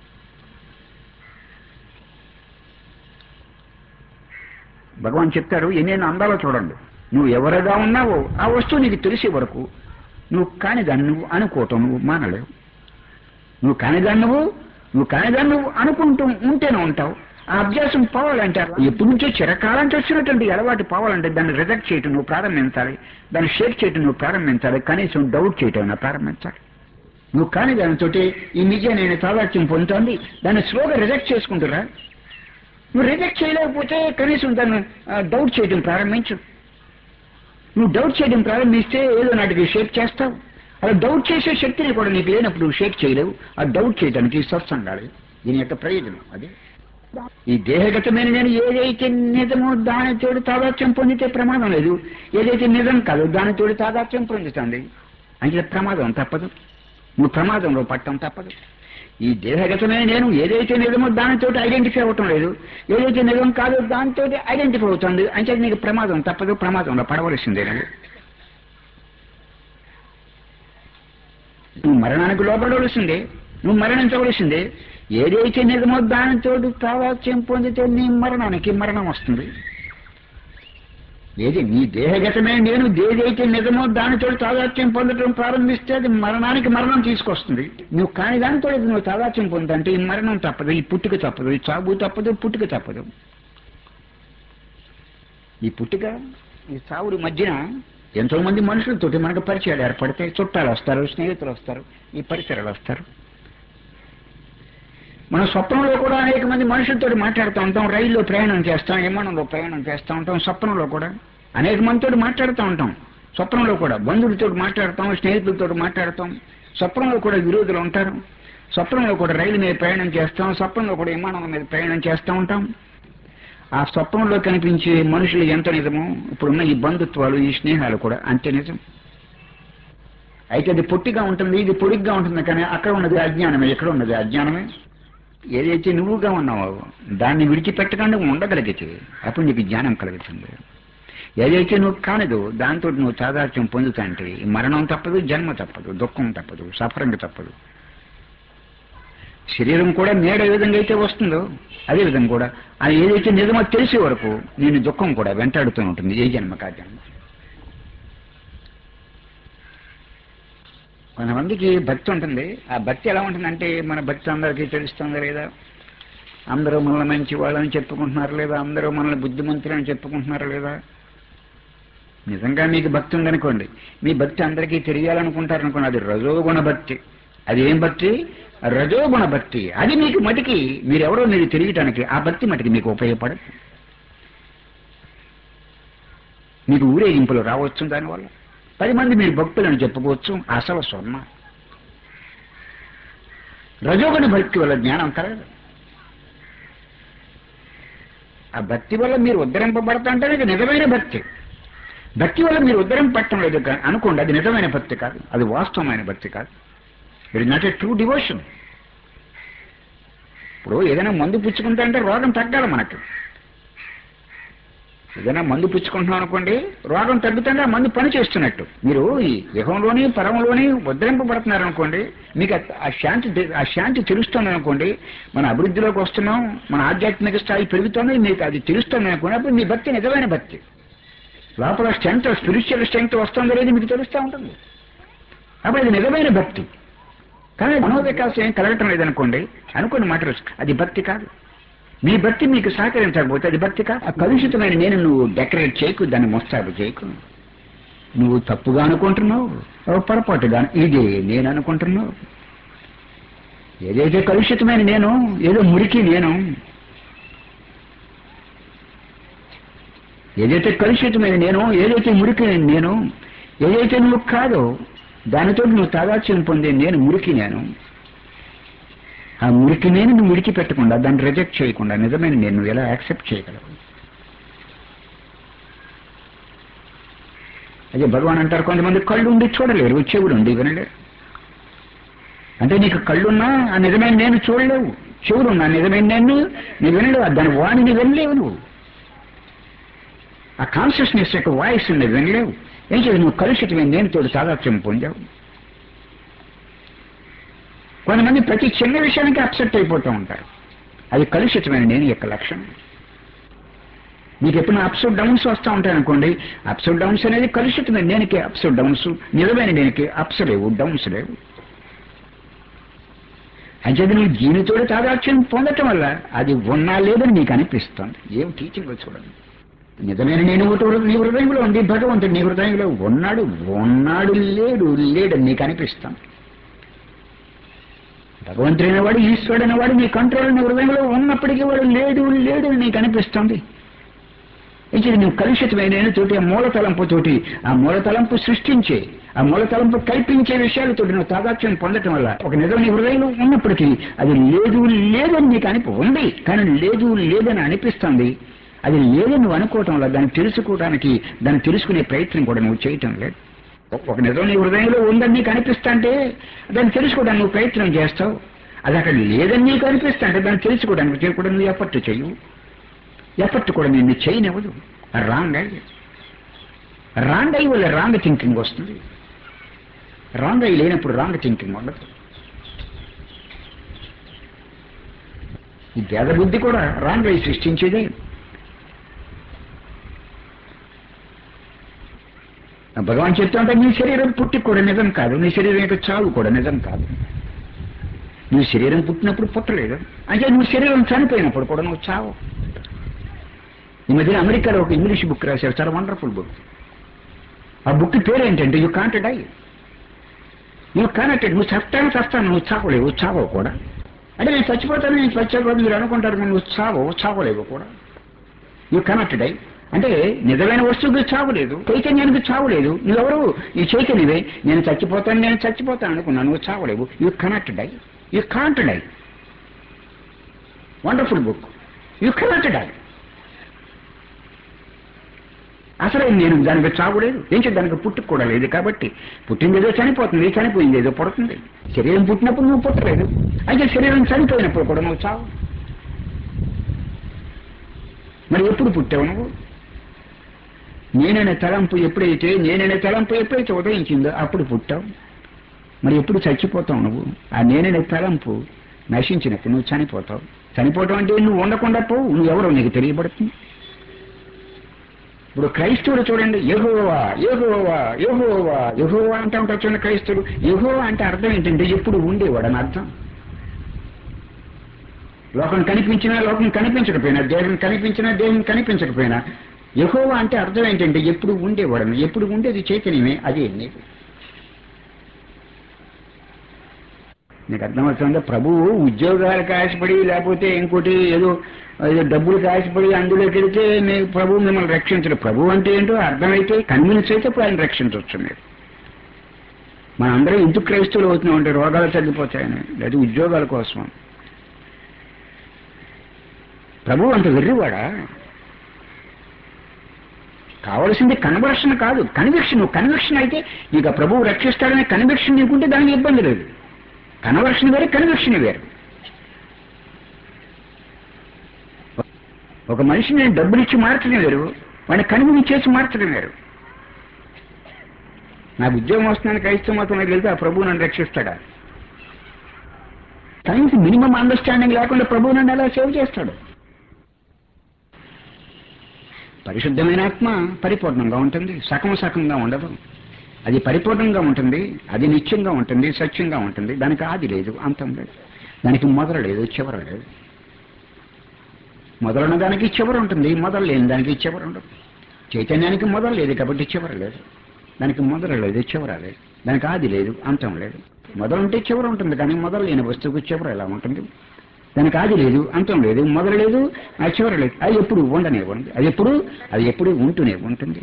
భగవాన్ చెప్తారు ఎన్నెన్నో అందాలో చూడండి నువ్వు ఎవరుగా ఉన్నావో ఆ వస్తువు నీకు తెలిసే వరకు నువ్వు కాని దాన్ని నువ్వు అనుకోవటం నువ్వు మానలేవు నువ్వు కానిదాన్ని నువ్వు నువ్వు కానిదాన్ని నువ్వు అనుకుంటూ ఉంటేనే ఉంటావు ఆ అభ్యాసం పోవాలంటే ఎప్పటి నుంచో చిరకాలంటే వచ్చినటువంటి అలవాటు పోవాలంటే దాన్ని రిజెక్ట్ చేయటం నువ్వు ప్రారంభించాలి దాన్ని షేక్ చేయటం నువ్వు ప్రారంభించాలి కనీసం డౌట్ చేయటం నువ్వు ప్రారంభించాలి నువ్వు కాని దానితోటి ఈ నిజం నేను తాదాత్యం పొందుతోంది దాన్ని స్లోగా రిజెక్ట్ చేసుకుంటురా నువ్వు రిజెక్ట్ చేయలేకపోతే కనీసం దాన్ని డౌట్ చేయడం ప్రారంభించు నువ్వు డౌట్ చేయడం ప్రారంభిస్తే ఏదో నాటికి షేక్ చేస్తావు అలా డౌట్ చేసే శక్తిని కూడా నీకు లేనప్పుడు షేక్ చేయలేవు ఆ డౌట్ చేయడానికి సత్సంగాలి దీని యొక్క ప్రయోజనం అది ఈ దేహగతమైన నేను ఏదైతే నిజమో దానితోటి తాదాత్యం పొందితే ప్రమాదం లేదు ఏదైతే నిజం కాదు దానితోటి తాదాత్యం పొందుతుంది అంటే ప్రమాదం తప్పదు నువ్వు ప్రమాదంలో పట్టడం తప్పదు ఈ దేహగతమైన నేను ఏదైతే నిజమో దానితోటి ఐడెంటిఫై అవ్వటం లేదు ఏదైతే నిజం కాదో దానితో ఐడెంటిఫై అవుతుంది అంటే నీకు ప్రమాదం తప్పదు ప్రమాదంలో పడవలసిందే నువ్వు నువ్వు మరణానికి లోపడవలసిందే నువ్వు మరణించవలసిందే ఏదైతే నిజమో దానితో తావాత్యం పొందితే నీ మరణానికి మరణం వస్తుంది ఏది నీ దేహగతమే నేను ఏదైతే నిజమో దానితో తాదాత్యం పొందడం ప్రారంభిస్తే అది మరణానికి మరణం తీసుకొస్తుంది నువ్వు కాని దానితో నువ్వు తాదాత్యం పొందంటే ఈ మరణం తప్పదు ఈ పుట్టుక తప్పదు ఈ చావు తప్పదు పుట్టుక తప్పదు ఈ పుట్టుక ఈ చావుడి మధ్యన ఎంతో మంది మనుషులతోటి మనకు పరిచయాలు ఏర్పడతాయి చుట్టాలు వస్తారు స్నేహితులు వస్తారు ఈ పరిసరాలు వస్తారు మన స్వప్నంలో కూడా అనేక మంది మనుషులతో మాట్లాడుతూ ఉంటాం రైల్లో ప్రయాణం చేస్తాం విమానంలో ప్రయాణం చేస్తూ ఉంటాం స్వప్నంలో కూడా అనేక మందితో మాట్లాడుతూ ఉంటాం స్వప్నంలో కూడా బంధువులతో మాట్లాడతాం స్నేహితులతో మాట్లాడతాం స్వప్నంలో కూడా విరోధులు ఉంటారు స్వప్నంలో కూడా రైలు మీద ప్రయాణం చేస్తాం స్వప్నంలో కూడా విమానం మీద ప్రయాణం చేస్తూ ఉంటాం ఆ స్వప్నంలో కనిపించే మనుషులు ఎంత నిజమో ఇప్పుడున్న ఈ బంధుత్వాలు ఈ స్నేహాలు కూడా అంతే నిజం అయితే అది పొట్టిగా ఉంటుంది ఇది పొడిగ్గా ఉంటుంది కానీ అక్కడ ఉన్నది అజ్ఞానమే ఎక్కడ ఉన్నది అజ్ఞానమే ఏదైతే నువ్వుగా ఉన్నావో దాన్ని విడిచిపెట్టకుండా ఉండగలిగితే అప్పుడు నీకు జ్ఞానం కలుగుతుంది ఏదైతే నువ్వు కానిదో దాంతో నువ్వు తాదాత్యం పొందుతాంటే మరణం తప్పదు జన్మ తప్పదు దుఃఖం తప్పదు సఫరింగ్ తప్పదు శరీరం కూడా నేడ ఏ విధంగా అయితే వస్తుందో అదే విధంగా కూడా అది ఏదైతే నిజమో తెలిసే వరకు నేను దుఃఖం కూడా వెంటాడుతూ ఉంటుంది ఏ జన్మ కా జన్మ కొంతమందికి భక్తి ఉంటుంది ఆ భక్తి ఎలా ఉంటుందంటే మన భక్తి అందరికీ తెలుస్తుందా లేదా అందరూ మనల్ని మంచి వాళ్ళని చెప్పుకుంటున్నారు లేదా అందరూ మనల్ని బుద్ధిమంతులని చెప్పుకుంటున్నారు లేదా నిజంగా మీకు భక్తి ఉందనుకోండి మీ భక్తి అందరికీ తెలియాలనుకుంటారనుకోండి అది రజోగుణ భక్తి అది ఏం భక్తి రజోగుణ భక్తి అది మీకు మటికి మీరెవరో మీరు తెలియటానికి ఆ భక్తి మటికి మీకు ఉపయోగపడదు మీకు ఊరేగింపులు రావచ్చు దానివల్ల పది మంది మీరు భక్తులని చెప్పుకోవచ్చు అసలు స్వర్ణ రజోగుణ భక్తి వల్ల జ్ఞానం కలగదు ఆ భక్తి వల్ల మీరు ఉద్ధరింపబడతా అంటే ఇది నిజమైన భక్తి భక్తి వల్ల మీరు ఉద్ధరం పట్టడం లేదు కా- అనుకోండి అది నిజమైన భక్తి కాదు అది వాస్తవమైన భక్తి కాదు it not a true devotion ఇప్పుడు ఏదైనా మందు పుచ్చుకుంటే అంటే రోగం తగ్గాలి మనకి ఏదైనా మందు పుచ్చుకుంటున్నాం అనుకోండి రోగం తగ్గుతుంటే ఆ మందు పని చేస్తున్నట్టు మీరు ఈ యుగంలోని పరంలోని ఉద్ధరింపబడుతున్నారు అనుకోండి మీకు ఆ- ఆ శాంతి తె- ఆ శాంతి తెలుస్తుంది అనుకోండి మన అభివృద్ధిలోకి వస్తున్నాం మన ఆధ్యాత్మిక స్థాయి పెరుగుతుంది మీకు అది తెలుస్తుంది అనుకోండి అప్పుడు మీ భక్తి నిజమైన భక్తి లోపల స్ట్రెంత్ స్పిరిచువల్ స్ట్రెంత్ వస్తుందో లేదు మీకు తెలుస్తూ ఉంటుంది అప్పుడు అది నిజమైన భక్తి కానీ మనోవికాసం ఏం కలగటం లేదనుకోండి అనుకున్న మాట అది భక్తి కాదు మీ భక్తి మీకు సహకరించకపోతే అది భక్తి కాదు ఆ కలుషితమైన నేను నువ్వు డెకరేట్ చేయకు దాన్ని మొస్తాబు చేయకు నువ్వు తప్పుగా అనుకుంటున్నావు ఓ పొరపాటుగా ఇది నేను అనుకుంటున్నావు ఏదైతే కలుషితమైన నేను ఏదో మురికి నేను ఏదైతే కలుషితమైన నేను ఏదైతే మురికి నేను ఏదైతే నువ్వు కాదో దానితో నువ్వు తాదాత్యం పొందే నేను మురికి నేను ఆ మురికి నేను నువ్వు విడిచిపెట్టకుండా దాన్ని రిజెక్ట్ చేయకుండా నిజమైన నేను నువ్వు ఎలా యాక్సెప్ట్ చేయగలవు అదే భగవాన్ అంటారు కొంతమంది కళ్ళు ఉండి చూడలేరు చెవులు ఉండి వినలేరు అంటే నీకు కళ్ళున్నా ఆ నిజమైన నేను చూడలేవు చెవులున్నా ఆ నిజమైన నేను నువ్వు వినలేవు దాని వాణిని వినలేవు నువ్వు ఆ కాన్షియస్నెస్ యొక్క వాయిస్ నువ్వు వినలేవు ఏం చేయదు నువ్వు కలుషితమైన నేను తోడు తాదాత్యం పొందావు కొంతమంది ప్రతి చిన్న విషయానికి అప్సెట్ అయిపోతూ ఉంటారు అది కలుషితమైన నేను యొక్క లక్షణం మీకు ఎప్పుడు అప్స్ డౌన్స్ వస్తూ ఉంటాయి అనుకోండి అప్స్ డౌన్స్ అనేది కలుషితమైన నేనికి అప్స్ డౌన్స్ నిజమైన నేనికి అప్స్ లేవు డౌన్స్ లేవు అంటే నువ్వు దీనితోటి తాదాత్యం పొందటం వల్ల అది ఉన్నా లేదని నీకు అనిపిస్తుంది ఏం టీచింగ్ చూడండి నిజమైన నేను ఒకటి హృదయ- నీ హృదయంలో ఉంది భగవంతుడు నీ హృదయంలో ఉన్నాడు ఉన్నాడు లేడు లేడని నీకు అనిపిస్తుంది భగవంతుడైన వాడు ఈశ్వరుడైన వాడు నీ కంట్రోల్ నీ హృదయంలో ఉన్నప్పటికీ వాడు లేడు లేడు అని నీకు అనిపిస్తుంది ఇది నువ్వు కలుషితమైన తోటి ఆ మూలతలంపు తోటి ఆ మూలతలంపు సృష్టించే ఆ మూలతలంపు కల్పించే విషయాలతోటి నువ్వు తాదాత్యం పొందటం వల్ల ఒక నిజం నీ హృదయంలో ఉన్నప్పటికీ అది లేదు లేదని నీకు అనిపి ఉంది కానీ లేదు లేదని అనిపిస్తుంది అది లేదని నువ్వు అనుకోవటం వల్ల దాన్ని తెలుసుకోవడానికి దాన్ని తెలుసుకునే ప్రయత్నం కూడా నువ్వు చేయటం లేదు ఒక- ఒక నిజం నీ హృదయంలో ఉందని నీకు అనిపిస్తా అంటే దాన్ని తెలుసుకోవడానికి నువ్వు ప్రయత్నం చేస్తావు అది అక్కడ లేదని నీకు అనిపిస్తా అంటే దాన్ని తెలుసుకోవడానికి కూడా నువ్వు ఎఫర్ట్ చేయవు ఎఫర్ట్ కూడా నిన్ను చేయనివ్వదు రాంగ్ అయ్యి రాంగ్ అయ్యి వల్ల రాంగ్ థింకింగ్ వస్తుంది రాంగ్ అయ్యి లేనప్పుడు రాంగ్ థింకింగ్ ఉండదు ఈ భేద బుద్ధి కూడా రాంగ్ అయ్యి సృష్టించేదే భగవాన్ చెప్తుంటే నీ శరీరం పుట్టి కూడా నిజం కాదు నీ శరీరం యొక్క చావు కూడా నిజం కాదు నీ శరీరం పుట్టినప్పుడు పుట్టలేదు అంటే నువ్వు శరీరం చనిపోయినప్పుడు కూడా నువ్వు చావు ఈ మధ్యన అమెరికాలో ఒక ఇంగ్లీష్ బుక్ రాశారు చాలా వండర్ఫుల్ బుక్ ఆ బుక్ పేరు ఏంటంటే యూ కాంట్ డై నువ్వు కానట్టు నువ్వు చస్తాను చస్తాను నువ్వు చావలేవు చావవు కూడా అంటే నేను చచ్చిపోతాను నేను చచ్చిపోతాను మీరు అనుకుంటారు కానీ నువ్వు చావవు చావలేవు కూడా యూ కనెక్ట్ డై అంటే నిజమైన వస్తువుకి చావు లేదు చైతన్యానికి చావు లేదు నువ్వెవరు ఈ చైతన్యవే నేను చచ్చిపోతాను నేను చచ్చిపోతాను అనుకున్నాను నువ్వు చావలేవు you connect die you can't die wonderful book you connect die అసలు నేను దానికి చావు లేదు ఏం చేద్దాం దానికి పుట్టుకు కూడా లేదు కాబట్టి పుట్టింది ఏదో చనిపోతుంది చనిపోయింది ఏదో పుడుతుంది శరీరం పుట్టినప్పుడు నువ్వు పుట్టలేదు అయితే శరీరం చనిపోయినప్పుడు కూడా నువ్వు చావు మరి ఎప్పుడు పుట్టావు నువ్వు నేననే తలంపు ఎప్పుడైతే నేననే తలంపు ఎప్పుడైతే ఉదయించిందో అప్పుడు పుట్టావు మరి ఎప్పుడు చచ్చిపోతావు నువ్వు ఆ నేననే తలంపు నశించినప్పుడు నువ్వు చనిపోతావు చనిపోవటం అంటే నువ్వు ఉండకుండా పోవు నువ్వు ఎవరో నీకు తెలియబడుతుంది ఇప్పుడు క్రైస్తవుడు చూడండి యహోవా యహోవా యహోవా యహోవా అంటే ఉంటారు చూడండి క్రైస్తవుడు యహోవా అంటే అర్థం ఏంటంటే ఎప్పుడు ఉండేవాడు అని అర్థం లోకం కనిపించినా లోకం కనిపించకపోయినా దేవుని కనిపించినా దేవుని కనిపించకపోయినా యహోవా అంటే అర్థం ఏంటంటే ఎప్పుడు ఉండేవాడని ఎప్పుడు ఉండేది చైతన్యమే అదే నీకు నీకు అర్థమవుతుందా ప్రభువు ఉద్యోగాలకు ఆశపడి లేకపోతే ఇంకోటి ఏదో ఏదో డబ్బులకు ఆశపడి అందులోకి వెళితే మీకు ప్రభువు మిమ్మల్ని రక్షించడు ప్రభు అంటే ఏంటో అర్థమైతే కన్విన్స్ అయితే ఇప్పుడు ఆయన రక్షించవచ్చు మీరు మన అందరం ఎందుకు క్రైస్తవులు అవుతున్నాం అంటే రోగాలు తగ్గిపోతాయని లేదా ఉద్యోగాల కోసం ప్రభు అంత వెర్రివాడా కావలసింది కన్వర్షన్ కాదు కన్విక్షన్ కన్విక్షన్ అయితే నీకు ఆ ప్రభువు రక్షిస్తాడనే కన్విక్షన్ నీకుంటే దానికి ఇబ్బంది లేదు కన్వర్షన్ వేరే కన్విక్షన్ వేరు ఒక మనిషిని నేను డబ్బులు ఇచ్చి మార్చడం వేరు వాడిని కనుమని చేసి మార్చడం వేరు నాకు ఉద్యోగం వస్తుందని క్రైస్తవ మతంలోకి వెళ్తే ఆ ప్రభువు నన్ను రక్షిస్తాడా కనీసం మినిమం అండర్స్టాండింగ్ లేకుండా ప్రభువు నన్ను ఎలా సేవ్ చేస్తాడు పరిశుద్ధమైన ఆత్మ పరిపూర్ణంగా ఉంటుంది సకం సకంగా ఉండదు అది పరిపూర్ణంగా ఉంటుంది అది నిత్యంగా ఉంటుంది సత్యంగా ఉంటుంది దానికి ఆది లేదు అంతం లేదు దానికి మొదలు లేదు చివర లేదు మొదలున్న దానికి చివర ఉంటుంది మొదలు లేని దానికి చివర ఉండదు చైతన్యానికి మొదలు లేదు కాబట్టి చివర లేదు దానికి మొదలు లేదు చివర లేదు దానికి ఆది లేదు అంతం లేదు మొదలు ఉంటే చివర ఉంటుంది కానీ మొదలు లేని వస్తువుకు చివర ఎలా ఉంటుంది దానికి ఆది లేదు అంతం లేదు మొదలు లేదు ఆ చివర లేదు అది ఎప్పుడు ఉండనే ఉంది అది ఎప్పుడు అది ఎప్పుడు ఉంటూనే ఉంటుంది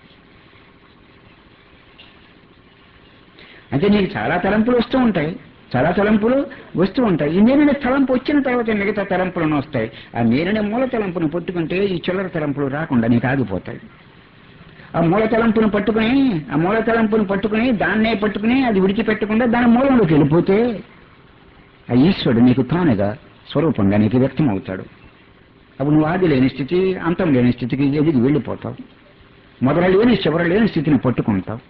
అంటే నీకు చాలా తలంపులు వస్తూ ఉంటాయి చాలా తలంపులు వస్తూ ఉంటాయి ఈ నేననే తలంపు వచ్చిన తర్వాత మిగతా తలంపులను వస్తాయి ఆ నేననే మూల తలంపును పట్టుకుంటే ఈ చిల్లర తలంపులు రాకుండా నీకు ఆగిపోతాయి ఆ మూల తలంపును పట్టుకుని ఆ మూల తలంపును పట్టుకుని దాన్నే పట్టుకుని అది విడిచిపెట్టకుండా దాని మూలంలోకి వెళ్ళిపోతే ఆ ఈశ్వరుడు నీకు తానుగా స్వరూపంగా నీకు వ్యక్తం అవుతాడు అప్పుడు నువ్వు ఆది లేని స్థితి అంతం లేని స్థితికి ఎదిగి వెళ్ళిపోతావు మొదల లేని చివర లేని స్థితిని పట్టుకుంటావు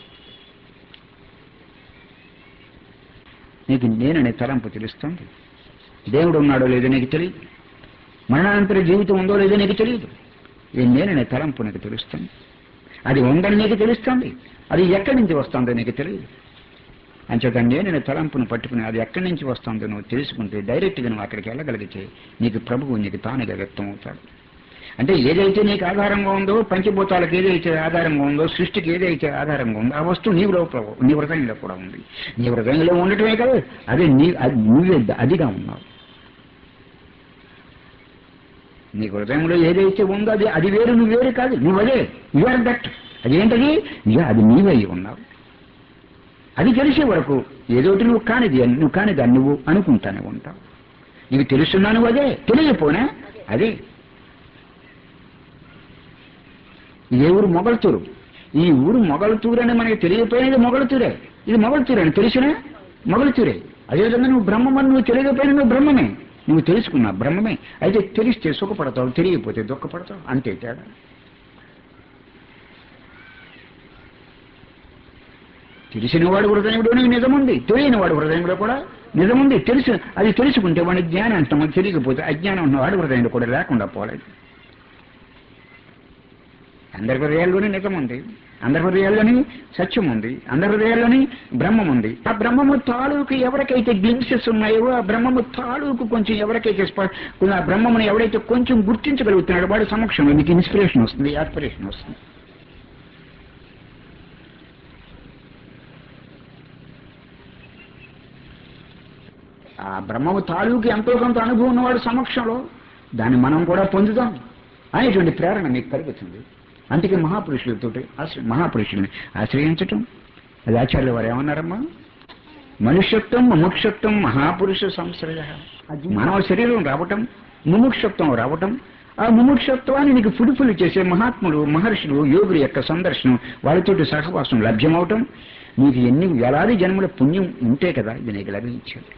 నీకు నేననే తలంపు తెలుస్తుంది దేవుడు ఉన్నాడో లేదో నీకు తెలియదు మరణానంతర జీవితం ఉందో లేదో నీకు తెలియదు ఈ నేననే తలంపు నీకు తెలుస్తుంది అది ఉందని నీకు తెలుస్తుంది అది ఎక్కడి నుంచి వస్తుందో నీకు తెలియదు అంచేత నేను తలంపును పట్టుకుని అది ఎక్కడి నుంచి వస్తుందో నువ్వు తెలుసుకుంటే డైరెక్ట్గా నువ్వు అక్కడికి వెళ్ళగలిగితే నీకు ప్రభువు నీకు తానుగా వ్యక్తం అవుతాడు అంటే ఏదైతే నీకు ఆధారంగా ఉందో పంచభూతాలకు ఏదైతే ఆధారంగా ఉందో సృష్టికి ఏదైతే ఆధారంగా ఉందో ఆ వస్తువు నీ లోపల నీ హృదయంలో కూడా ఉంది నీ హృదయంలో ఉండటమే కదా అదే నీ అది నువ్వే అదిగా ఉన్నావు నీ హృదయంలో ఏదైతే ఉందో అది అది వేరు నువ్వు వేరు కాదు నువ్వు అదే యువర్ దట్ అదేంటది ఇక అది నీవే ఉన్నావు అది తెలిసే వరకు ఏదోటి నువ్వు కానిది అని నువ్వు కానిది అని నువ్వు అనుకుంటానే ఉంటావు నీకు తెలుస్తున్నా నువ్వు అదే తెలియపోనా అదే ఇదే ఊరు మొగల్తూరు ఈ ఊరు మొగల్తూరు అని మనకి తెలియపోయినది మొగల్తూరే ఇది మొగల్తూరే అని తెలిసినా మొగల్తూరే అదేవిధంగా నువ్వు బ్రహ్మమని నువ్వు తెలియకపోయినా నువ్వు బ్రహ్మమే నువ్వు తెలుసుకున్నా బ్రహ్మమే అయితే తెలిస్తే సుఖపడతావు తెలియకపోతే దుఃఖపడతావు అంతే తేడా తెలిసినవాడు హృదయంలో నిజముంది తెలియనివాడు హృదయంలో కూడా నిజముంది తెలుసు అది తెలుసుకుంటే వాడి జ్ఞానం అంటాం అది తెలియకపోతే అజ్ఞానం ఉన్నవాడు హృదయంలో కూడా లేకుండా పోలేదు అందరి హృదయాల్లోనే నిజం ఉంది అందరి హృదయాల్లోని సత్యం ఉంది అందరి హృదయాల్లోని బ్రహ్మం ఉంది ఆ బ్రహ్మము తాలూకు ఎవరికైతే గ్లింప్సెస్ ఉన్నాయో ఆ బ్రహ్మము తాలూకు కొంచెం ఎవరికైతే స్ప- ఆ బ్రహ్మమును ఎవరైతే కొంచెం గుర్తించగలుగుతున్నాడో వాడి సమక్షంలో మీకు ఇన్స్పిరేషన్ వస్తుంది ఆస్పిరేషన్ వస్తుంది ఆ బ్రహ్మము తాలూకు ఎంతో కొంత అనుభవం ఉన్నవాడు సమక్షంలో దాన్ని మనం కూడా పొందుతాం అనేటువంటి ప్రేరణ మీకు కలుగుతుంది అందుకే మహాపురుషులతో మహాపురుషుల్ని ఆశ్రయించటం అది ఆచార్యులు వారు ఏమన్నారమ్మా మనుష్యత్వం ముముక్షత్వం మహాపురుష సంశ్రయ మానవ శరీరం రావటం ముముక్షత్వం రావటం ఆ ముముక్షత్వాన్ని నీకు ఫుడిఫుల్ చేసే మహాత్ములు మహర్షులు యోగుల యొక్క సందర్శనం వాళ్ళతోటి సహవాసం లభ్యమవటం నీకు ఎన్ని వేలాది జన్మల పుణ్యం ఉంటే కదా ఇది నీకు లభించేది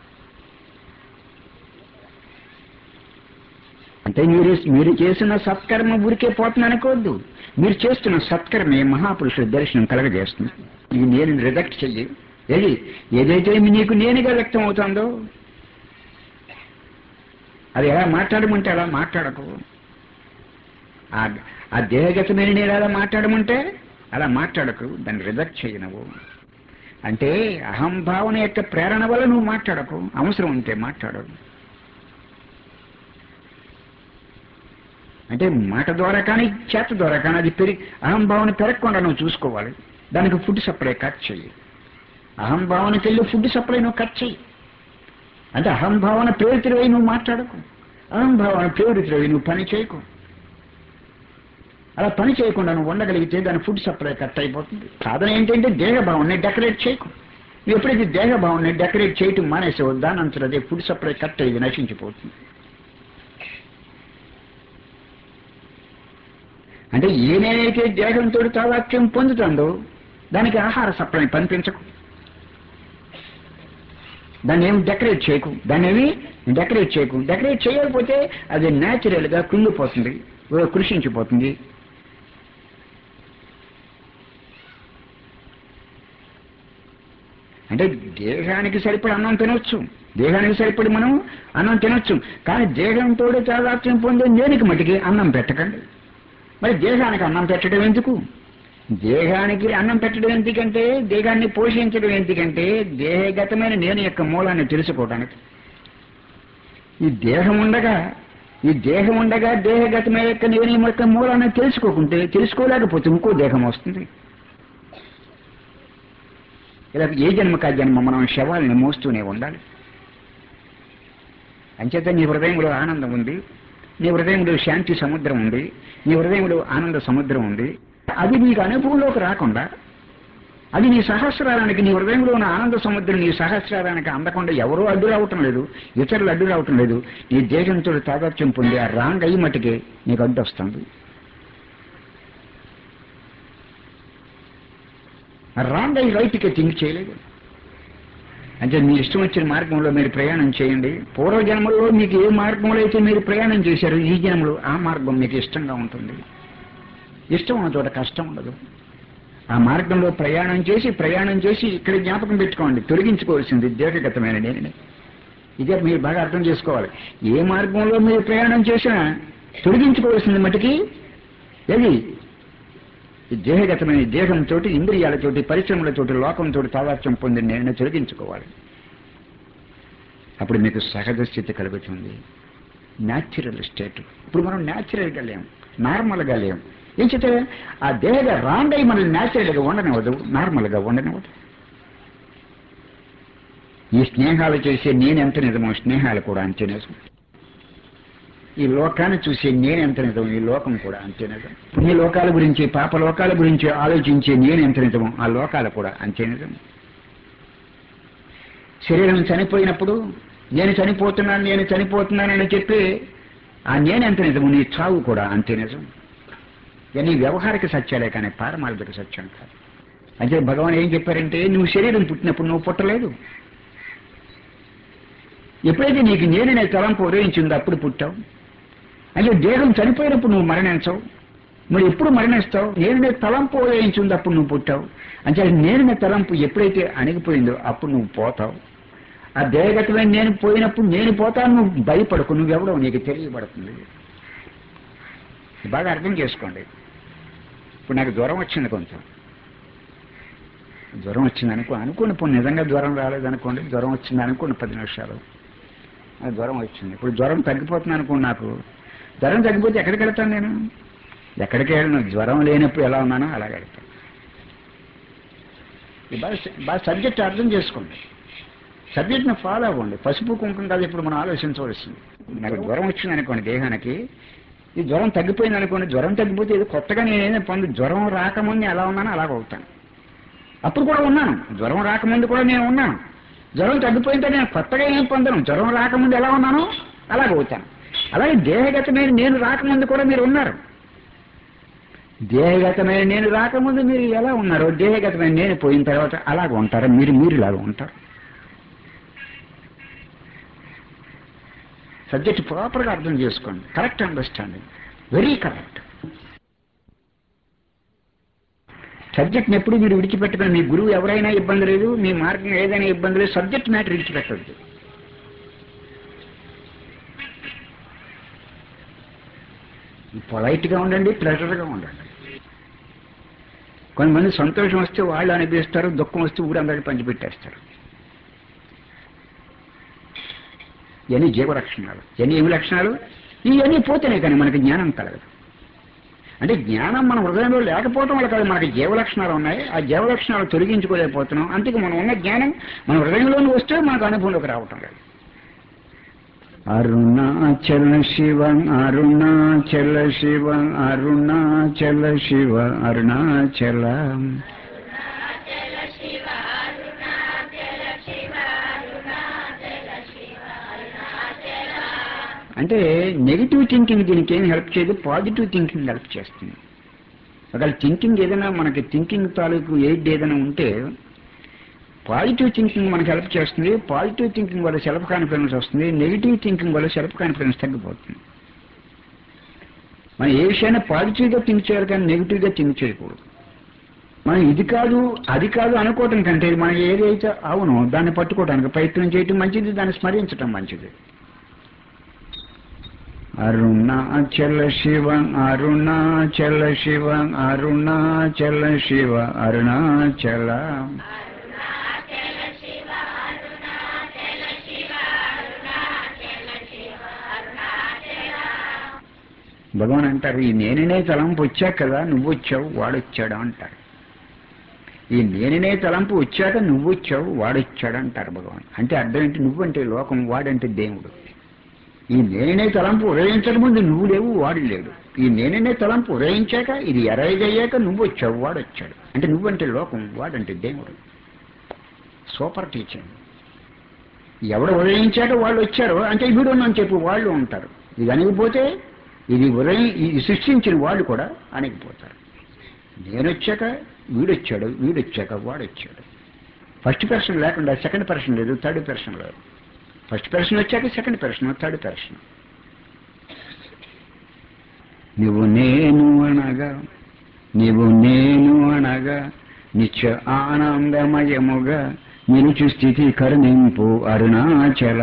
అంటే మీరు మీరు చేసిన సత్కర్మ ఊరికే పోతుంది అనుకోవద్దు మీరు చేస్తున్న సత్కర్మే మహాపురుషుల దర్శనం కలగజేస్తుంది ఇది నేను రిజెక్ట్ చెయ్యి ఏది ఏదైతే నీకు నేనుగా వ్యక్తం అవుతుందో అది ఎలా మాట్లాడమంటే అలా మాట్లాడకు ఆ- ఆ దేహగతమైన నేను ఎలా మాట్లాడమంటే అలా మాట్లాడకు దాన్ని రిజెక్ట్ చెయ్యి నువ్వు అంటే అహంభావన యొక్క ప్రేరణ వల్ల నువ్వు మాట్లాడకు అవసరం ఉంటే మాట్లాడవు అంటే మాట ద్వారా కానీ చేత ద్వారా కానీ అది పెరిగి అహంభావన పెరగకుండా నువ్వు చూసుకోవాలి దానికి ఫుడ్ సప్లై కట్ చెయ్యి అహంభావనకి వెళ్ళి ఫుడ్ సప్లై నువ్వు కట్ చెయ్యి అంటే అహంభావన ప్రేరితులై నువ్వు మాట్లాడకు అహంభావన ప్రేరితులై నువ్వు పని చేయకు అలా పని చేయకుండా నువ్వు ఉండగలిగితే దాని ఫుడ్ సప్లై కట్ అయిపోతుంది సాధన ఏంటంటే దేహభావాన్ని డెకరేట్ చేయకు నువ్వు ఎప్పుడైతే దేహభావాన్ని డెకరేట్ చేయటం మానేసావో దాని అంతా అదే ఫుడ్ సప్లై కట్ అయ్యి నశించిపోతుంది అంటే ఏనేనైతే దేహంతో తావాక్యం పొందుతుందో దానికి ఆహార సప్లై పంపించకు దాన్ని ఏం డెకరేట్ చేయకు దాన్ని ఏమి డెకరేట్ చేయకు డెకరేట్ చేయకపోతే అది న్యాచురల్గా కుంగిపోతుంది ఓ కృషించిపోతుంది అంటే దేహానికి సరిపడి అన్నం తినొచ్చు దేహానికి సరిపడి మనం అన్నం తినొచ్చు కానీ దేహంతో తాదాత్మ్యం పొందే నేనికి మటుకి అన్నం పెట్టకండి మరి దేహానికి అన్నం పెట్టడం ఎందుకు దేహానికి అన్నం పెట్టడం ఎందుకంటే దేహాన్ని పోషించడం ఎందుకంటే దేహగతమైన నేను యొక్క మూలాన్ని తెలుసుకోవడానికి ఈ దేహం ఉండగా ఈ దేహం ఉండగా దేహగతమైన యొక్క నేను యొక్క మూలాన్ని తెలుసుకోకుంటే తెలుసుకోలేకపోతే ఇంకో దేహం వస్తుంది ఇలా ఏ జన్మకా జన్మ మనం శవాల్ని మోస్తూనే ఉండాలి అంచేత నీ హృదయంలో ఆనందం ఉంది నీ హృదయంలో శాంతి సముద్రం ఉంది నీ హృదయంలో ఆనంద సముద్రం ఉంది అది నీకు అనుభవంలోకి రాకుండా అది నీ సహస్రారానికి నీ హృదయంలో ఉన్న ఆనంద సముద్రం నీ సహస్రారానికి అందకుండా ఎవరో అడ్డు రావటం లేదు ఇతరులు అడ్డు రావటం లేదు నీ దేశంతో తాగత్యం పొంది ఆ రాంగ్ అయ్యి మట్టుకే నీకు అడ్డు వస్తుంది ఆ రాంగ్ అయ్యి రైట్కి థింక్ చేయలేదు అంటే మీ ఇష్టం వచ్చిన మార్గంలో మీరు ప్రయాణం చేయండి పూర్వ జన్మలో మీకు ఏ మార్గంలో అయితే మీరు ప్రయాణం చేశారో ఈ జన్మలో ఆ మార్గం మీకు ఇష్టంగా ఉంటుంది ఇష్టం ఉన్న చోట కష్టం ఉండదు ఆ మార్గంలో ప్రయాణం చేసి ప్రయాణం చేసి ఇక్కడ జ్ఞాపకం పెట్టుకోండి తొలగించుకోవాల్సింది దేహగతమైన నేను ఇదే మీరు బాగా అర్థం చేసుకోవాలి ఏ మార్గంలో మీరు ప్రయాణం చేసినా తొలగించుకోవాల్సింది మటుకి ఏది ఈ దేహగతమైన దేహంతో ఇంద్రియాలతోటి పరిశ్రమలతోటి లోకంతో తాదాత్యం పొంది నేను తొలగించుకోవాలి అప్పుడు మీకు సహజ స్థితి కలుగుతుంది న్యాచురల్ స్టేట్ ఇప్పుడు మనం న్యాచురల్గా లేం నార్మల్గా లేం ఏం చేస్తే ఆ దేహ రాంగ్ అయి మనల్ని న్యాచురల్గా ఉండనివ్వదు నార్మల్గా ఉండనివ్వదు ఈ స్నేహాలు చేసే నేనెంత నిజమో స్నేహాలు కూడా అంతే నిజం ఈ లోకాన్ని చూసే నేనెంత నిజం ఈ లోకం కూడా అంతే నిజం ఈ లోకాల గురించి పాప లోకాల గురించి ఆలోచించే నేనెంత నిజమో ఆ లోకాలు కూడా అంతే నిజం శరీరం చనిపోయినప్పుడు నేను చనిపోతున్నాను నేను చనిపోతున్నానని చెప్పి ఆ నేనెంత నిజము నీ చావు కూడా అంతే నిజం ఇవన్నీ వ్యవహారిక సత్యాలే కానీ పారమార్థిక సత్యం కాదు అంటే భగవాన్ ఏం చెప్పారంటే నువ్వు శరీరం పుట్టినప్పుడు నువ్వు పుట్టలేదు ఎప్పుడైతే నీకు నేననే తలంపు ఉదయించిందో అప్పుడు పుట్టావు అంటే దేహం చనిపోయినప్పుడు నువ్వు మరణించవు మరి ఎప్పుడు మరణిస్తావు నేననే తలంపు ఉదయించింది అప్పుడు నువ్వు పుట్టావు అంటే నేననే తలంపు ఎప్పుడైతే అణిగిపోయిందో అప్పుడు నువ్వు పోతావు ఆ దేహగతమైన నేను పోయినప్పుడు నేను పోతాను నువ్వు భయపడకు నువ్వెవడో నీకు తెలియబడుతుంది బాగా అర్థం చేసుకోండి ఇప్పుడు నాకు జ్వరం వచ్చింది కొంచెం జ్వరం వచ్చింది అనుకో అనుకోండి ఇప్పుడు నిజంగా జ్వరం రాలేదనుకోండి జ్వరం వచ్చింది అనుకోండి పది నిమిషాలు నాకు జ్వరం వచ్చింది ఇప్పుడు జ్వరం తగ్గిపోతుంది అనుకోండి నాకు జ్వరం తగ్గిపోతే ఎక్కడికి వెళ్తాను నేను ఎక్కడికి వెళ్ళను జ్వరం లేనప్పుడు ఎలా ఉన్నానో అలాగే వెళ్తాను ఇది బాగా బాగా సబ్జెక్ట్ అర్థం చేసుకోండి సబ్జెక్ట్ని ఫాలో అవ్వండి పసుపు కుంకుమ కాదు ఇప్పుడు మనం ఆలోచించవలసింది నాకు జ్వరం వచ్చింది అనుకోండి దేహానికి ఈ జ్వరం తగ్గిపోయింది అనుకోండి జ్వరం తగ్గిపోతే ఇది కొత్తగా నేనేదో పొంది జ్వరం రాకముందు ఎలా ఉన్నానో అలాగ అవుతాను అప్పుడు కూడా ఉన్నాను జ్వరం రాకముందు కూడా నేను ఉన్నాను జ్వరం తగ్గిపోయింటే నేను కొత్తగా ఏం పొందను జ్వరం రాకముందు ఎలా ఉన్నానో అలాగ అవుతాను అలాగే దేహగతమైన నేను రాకముందు కూడా మీరు ఉన్నారు దేహగతమైన నేను రాకముందు మీరు ఎలా ఉన్నారో దేహగతమైన నేను పోయిన తర్వాత అలాగ ఉంటారు మీరు మీరు ఇలాగ ఉంటారు సబ్జెక్ట్ ప్రాపర్గా అర్థం చేసుకోండి కరెక్ట్ అండర్స్టాండింగ్ వెరీ కరెక్ట్ సబ్జెక్ట్ని ఎప్పుడు మీరు విడిచిపెట్టుకుని మీ గురువు ఎవరైనా ఇబ్బంది లేదు మీ మార్గం ఏదైనా ఇబ్బంది లేదు సబ్జెక్ట్ మ్యాటర్ విడిచిపెట్టద్దు పొలైట్గా ఉండండి ప్లెజర్గా ఉండండి కొంతమంది సంతోషం వస్తే వాళ్ళు అనిపిస్తారు దుఃఖం వస్తే ఊరందరికీ పంచిపెట్టేస్తారు ఇవన్నీ జీవలక్షణాలు ఇవన్నీ ఏమి లక్షణాలు ఇవన్నీ పోతేనే కానీ మనకి జ్ఞానం కలగదు అంటే జ్ఞానం మన హృదయంలో లేకపోవటం వల్ల కాదు మనకి జీవలక్షణాలు ఉన్నాయి ఆ జీవలక్షణాలు తొలగించుకోలేకపోతున్నాం అందుకే మనం ఉన్న జ్ఞానం మన హృదయంలోకి వస్తే మనకు అనుభవంలోకి రావటం లేదు అరుణాచల శివ అరుణాచల శివ అరుణాచల శివ అరుణాచల అంటే నెగిటివ్ థింకింగ్ దీనికి ఏం హెల్ప్ చేయదు పాజిటివ్ థింకింగ్ హెల్ప్ చేస్తుంది ఒకవేళ థింకింగ్ ఏదైనా మనకి థింకింగ్ తాలూకు ఎయిడ్ ఏదైనా ఉంటే పాజిటివ్ థింకింగ్ మనకి హెల్ప్ చేస్తుంది పాజిటివ్ థింకింగ్ వల్ల సెల్ఫ్ కాన్ఫిడెన్స్ వస్తుంది నెగిటివ్ థింకింగ్ వల్ల సెల్ఫ్ కాన్ఫిడెన్స్ తగ్గిపోతుంది మనం ఏ విషయాన్ని పాజిటివ్గా థింక్ చేయాలి కానీ నెగిటివ్గా థింక్ చేయకూడదు మనం ఇది కాదు అది కాదు అనుకోవటం కంటే మనం ఏదైతే అవునో దాన్ని పట్టుకోవడానికి ప్రయత్నం చేయటం మంచిది దాన్ని స్మరించటం మంచిది అరుణాచల శివ అరుణాచల శివ అరుణాచల శివ అరుణాచల భగవాన్ అంటారు ఈ నేననే తలంపు వచ్చాక కదా నువ్వు వచ్చావు వాడొచ్చాడు అంటారు ఈ నేననే తలంపు వచ్చాక నువ్వు వచ్చావు వాడొచ్చాడు అంటారు భగవాన్ అంటే అర్థం ఏంటి నువ్వంటే లోకం వాడంటే దేవుడు ఈ నేననే తలంపు ఉదయించక ముందు నువ్వు లేవు వాడు లేడు ఈ నేననే తలంపు ఉదయించాక ఇది ఎరైజ్ అయ్యాక నువ్వు వచ్చావు వాడు వచ్చాడు అంటే నువ్వంటే లోకం వాడంటే దేవుడు సూపర్ టీచింగ్ ఎవడు ఉదయించాక వాళ్ళు వచ్చారో అంటే వీడు ఉన్నాను చెప్పు వాళ్ళు ఉంటారు ఇది అణిగిపోతే ఇది ఉదయం ఇది సృష్టించిన వాళ్ళు కూడా అణిగిపోతారు నేను వచ్చాక వీడొచ్చాడు వీడొచ్చాక వాడొచ్చాడు ఫస్ట్ పర్సన్ లేకుండా సెకండ్ పర్సన్ లేదు థర్డ్ పర్సన్ లేదు ఫస్ట్ పర్సన్ వచ్చాక సెకండ్ పర్సన్ థర్డ్ పర్సన్ నువ్వు నేను అనగా నీవు నేను అనగా నిత్య ఆనందమయముగా నిలుచు స్థితి కరుణింపు అరుణాచల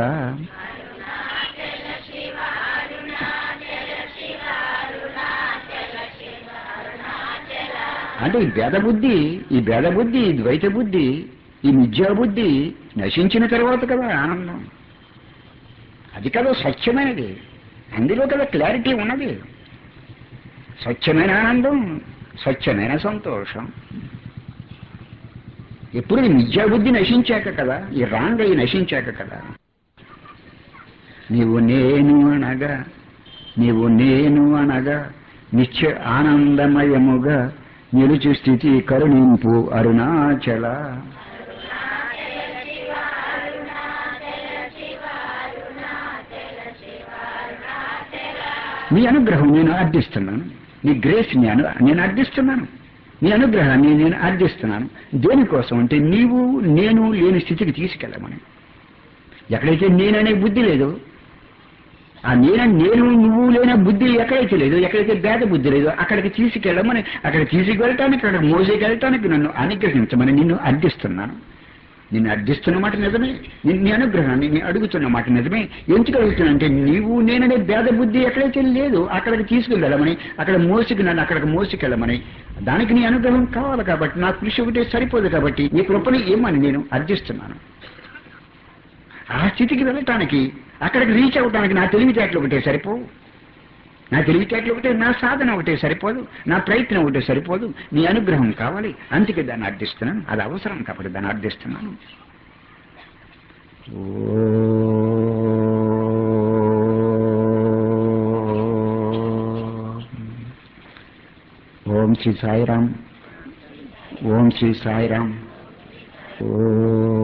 అంటే ఈ భేద బుద్ధి ఈ భేద బుద్ధి ఈ ద్వైత బుద్ధి ఈ మిథ్యా బుద్ధి నశించిన తర్వాత కదా ఆనందం అది కదా స్వచ్ఛమైనది అందులో కదా క్లారిటీ ఉన్నది స్వచ్ఛమైన ఆనందం స్వచ్ఛమైన సంతోషం ఎప్పుడు ఈ మిథ్యా బుద్ధి నశించాక కదా ఈ రాంగ్ అయి నశించాక కదా నీవు నేను అనగా నీవు నేను అనగా నిత్య ఆనందమయముగా నిలుచు స్థితి కరుణింపు అరుణాచల నీ అనుగ్రహం నేను అర్థిస్తున్నాను నీ గ్రేస్ నేను నేను అర్థిస్తున్నాను నీ అనుగ్రహాన్ని నేను అర్థిస్తున్నాను దేనికోసం అంటే నీవు నేను లేని స్థితికి తీసుకెళ్ళమని ఎక్కడైతే నేననే బుద్ధి లేదు ఆ నేను నేను నువ్వు లేని బుద్ధి ఎక్కడైతే లేదు ఎక్కడైతే భేద బుద్ధి లేదు అక్కడికి తీసుకెళ్ళమని అక్కడ తీసుకెళ్ళటానికి అక్కడ మోసేకెళ్ళటానికి నన్ను అనుగ్రహించమని నిన్ను అర్థిస్తున్నాను నిన్ను అర్థిస్తున్న మాట నిజమే నీ- నీ అనుగ్రహాన్ని నేను అడుగుతున్న మాట నిజమే ఎందుకు అడుగుతున్నానంటే నీవు నేననే భేద బుద్ధి ఎక్కడైతే లేదు అక్కడికి తీసుకెళ్ళమని అక్కడ మోసుకు నన్ను అక్కడికి మోసుకెళ్ళమని దానికి నీ అనుగ్రహం కావాలి కాబట్టి నా కృషి ఒకటే సరిపోదు కాబట్టి నీ కృపని ఏమని నేను అర్థిస్తున్నాను ఆ స్థితికి వెళ్ళటానికి అక్కడికి రీచ్ అవ్వడానికి నా తెలివితేటలు ఒకటే సరిపోవు నా తెలివితేటలు ఒకటే నా సాధన ఒకటే సరిపోదు నా ప్రయత్నం ఒకటే సరిపోదు నీ అనుగ్రహం కావాలి అందుకే దాన్ని అర్థిస్తున్నాను అది అవసరం కాబట్టి దాన్ని అర్థిస్తున్నాను ఓం శ్రీ సాయిరామ్ ఓం శ్రీ సాయిరామ్ ఓ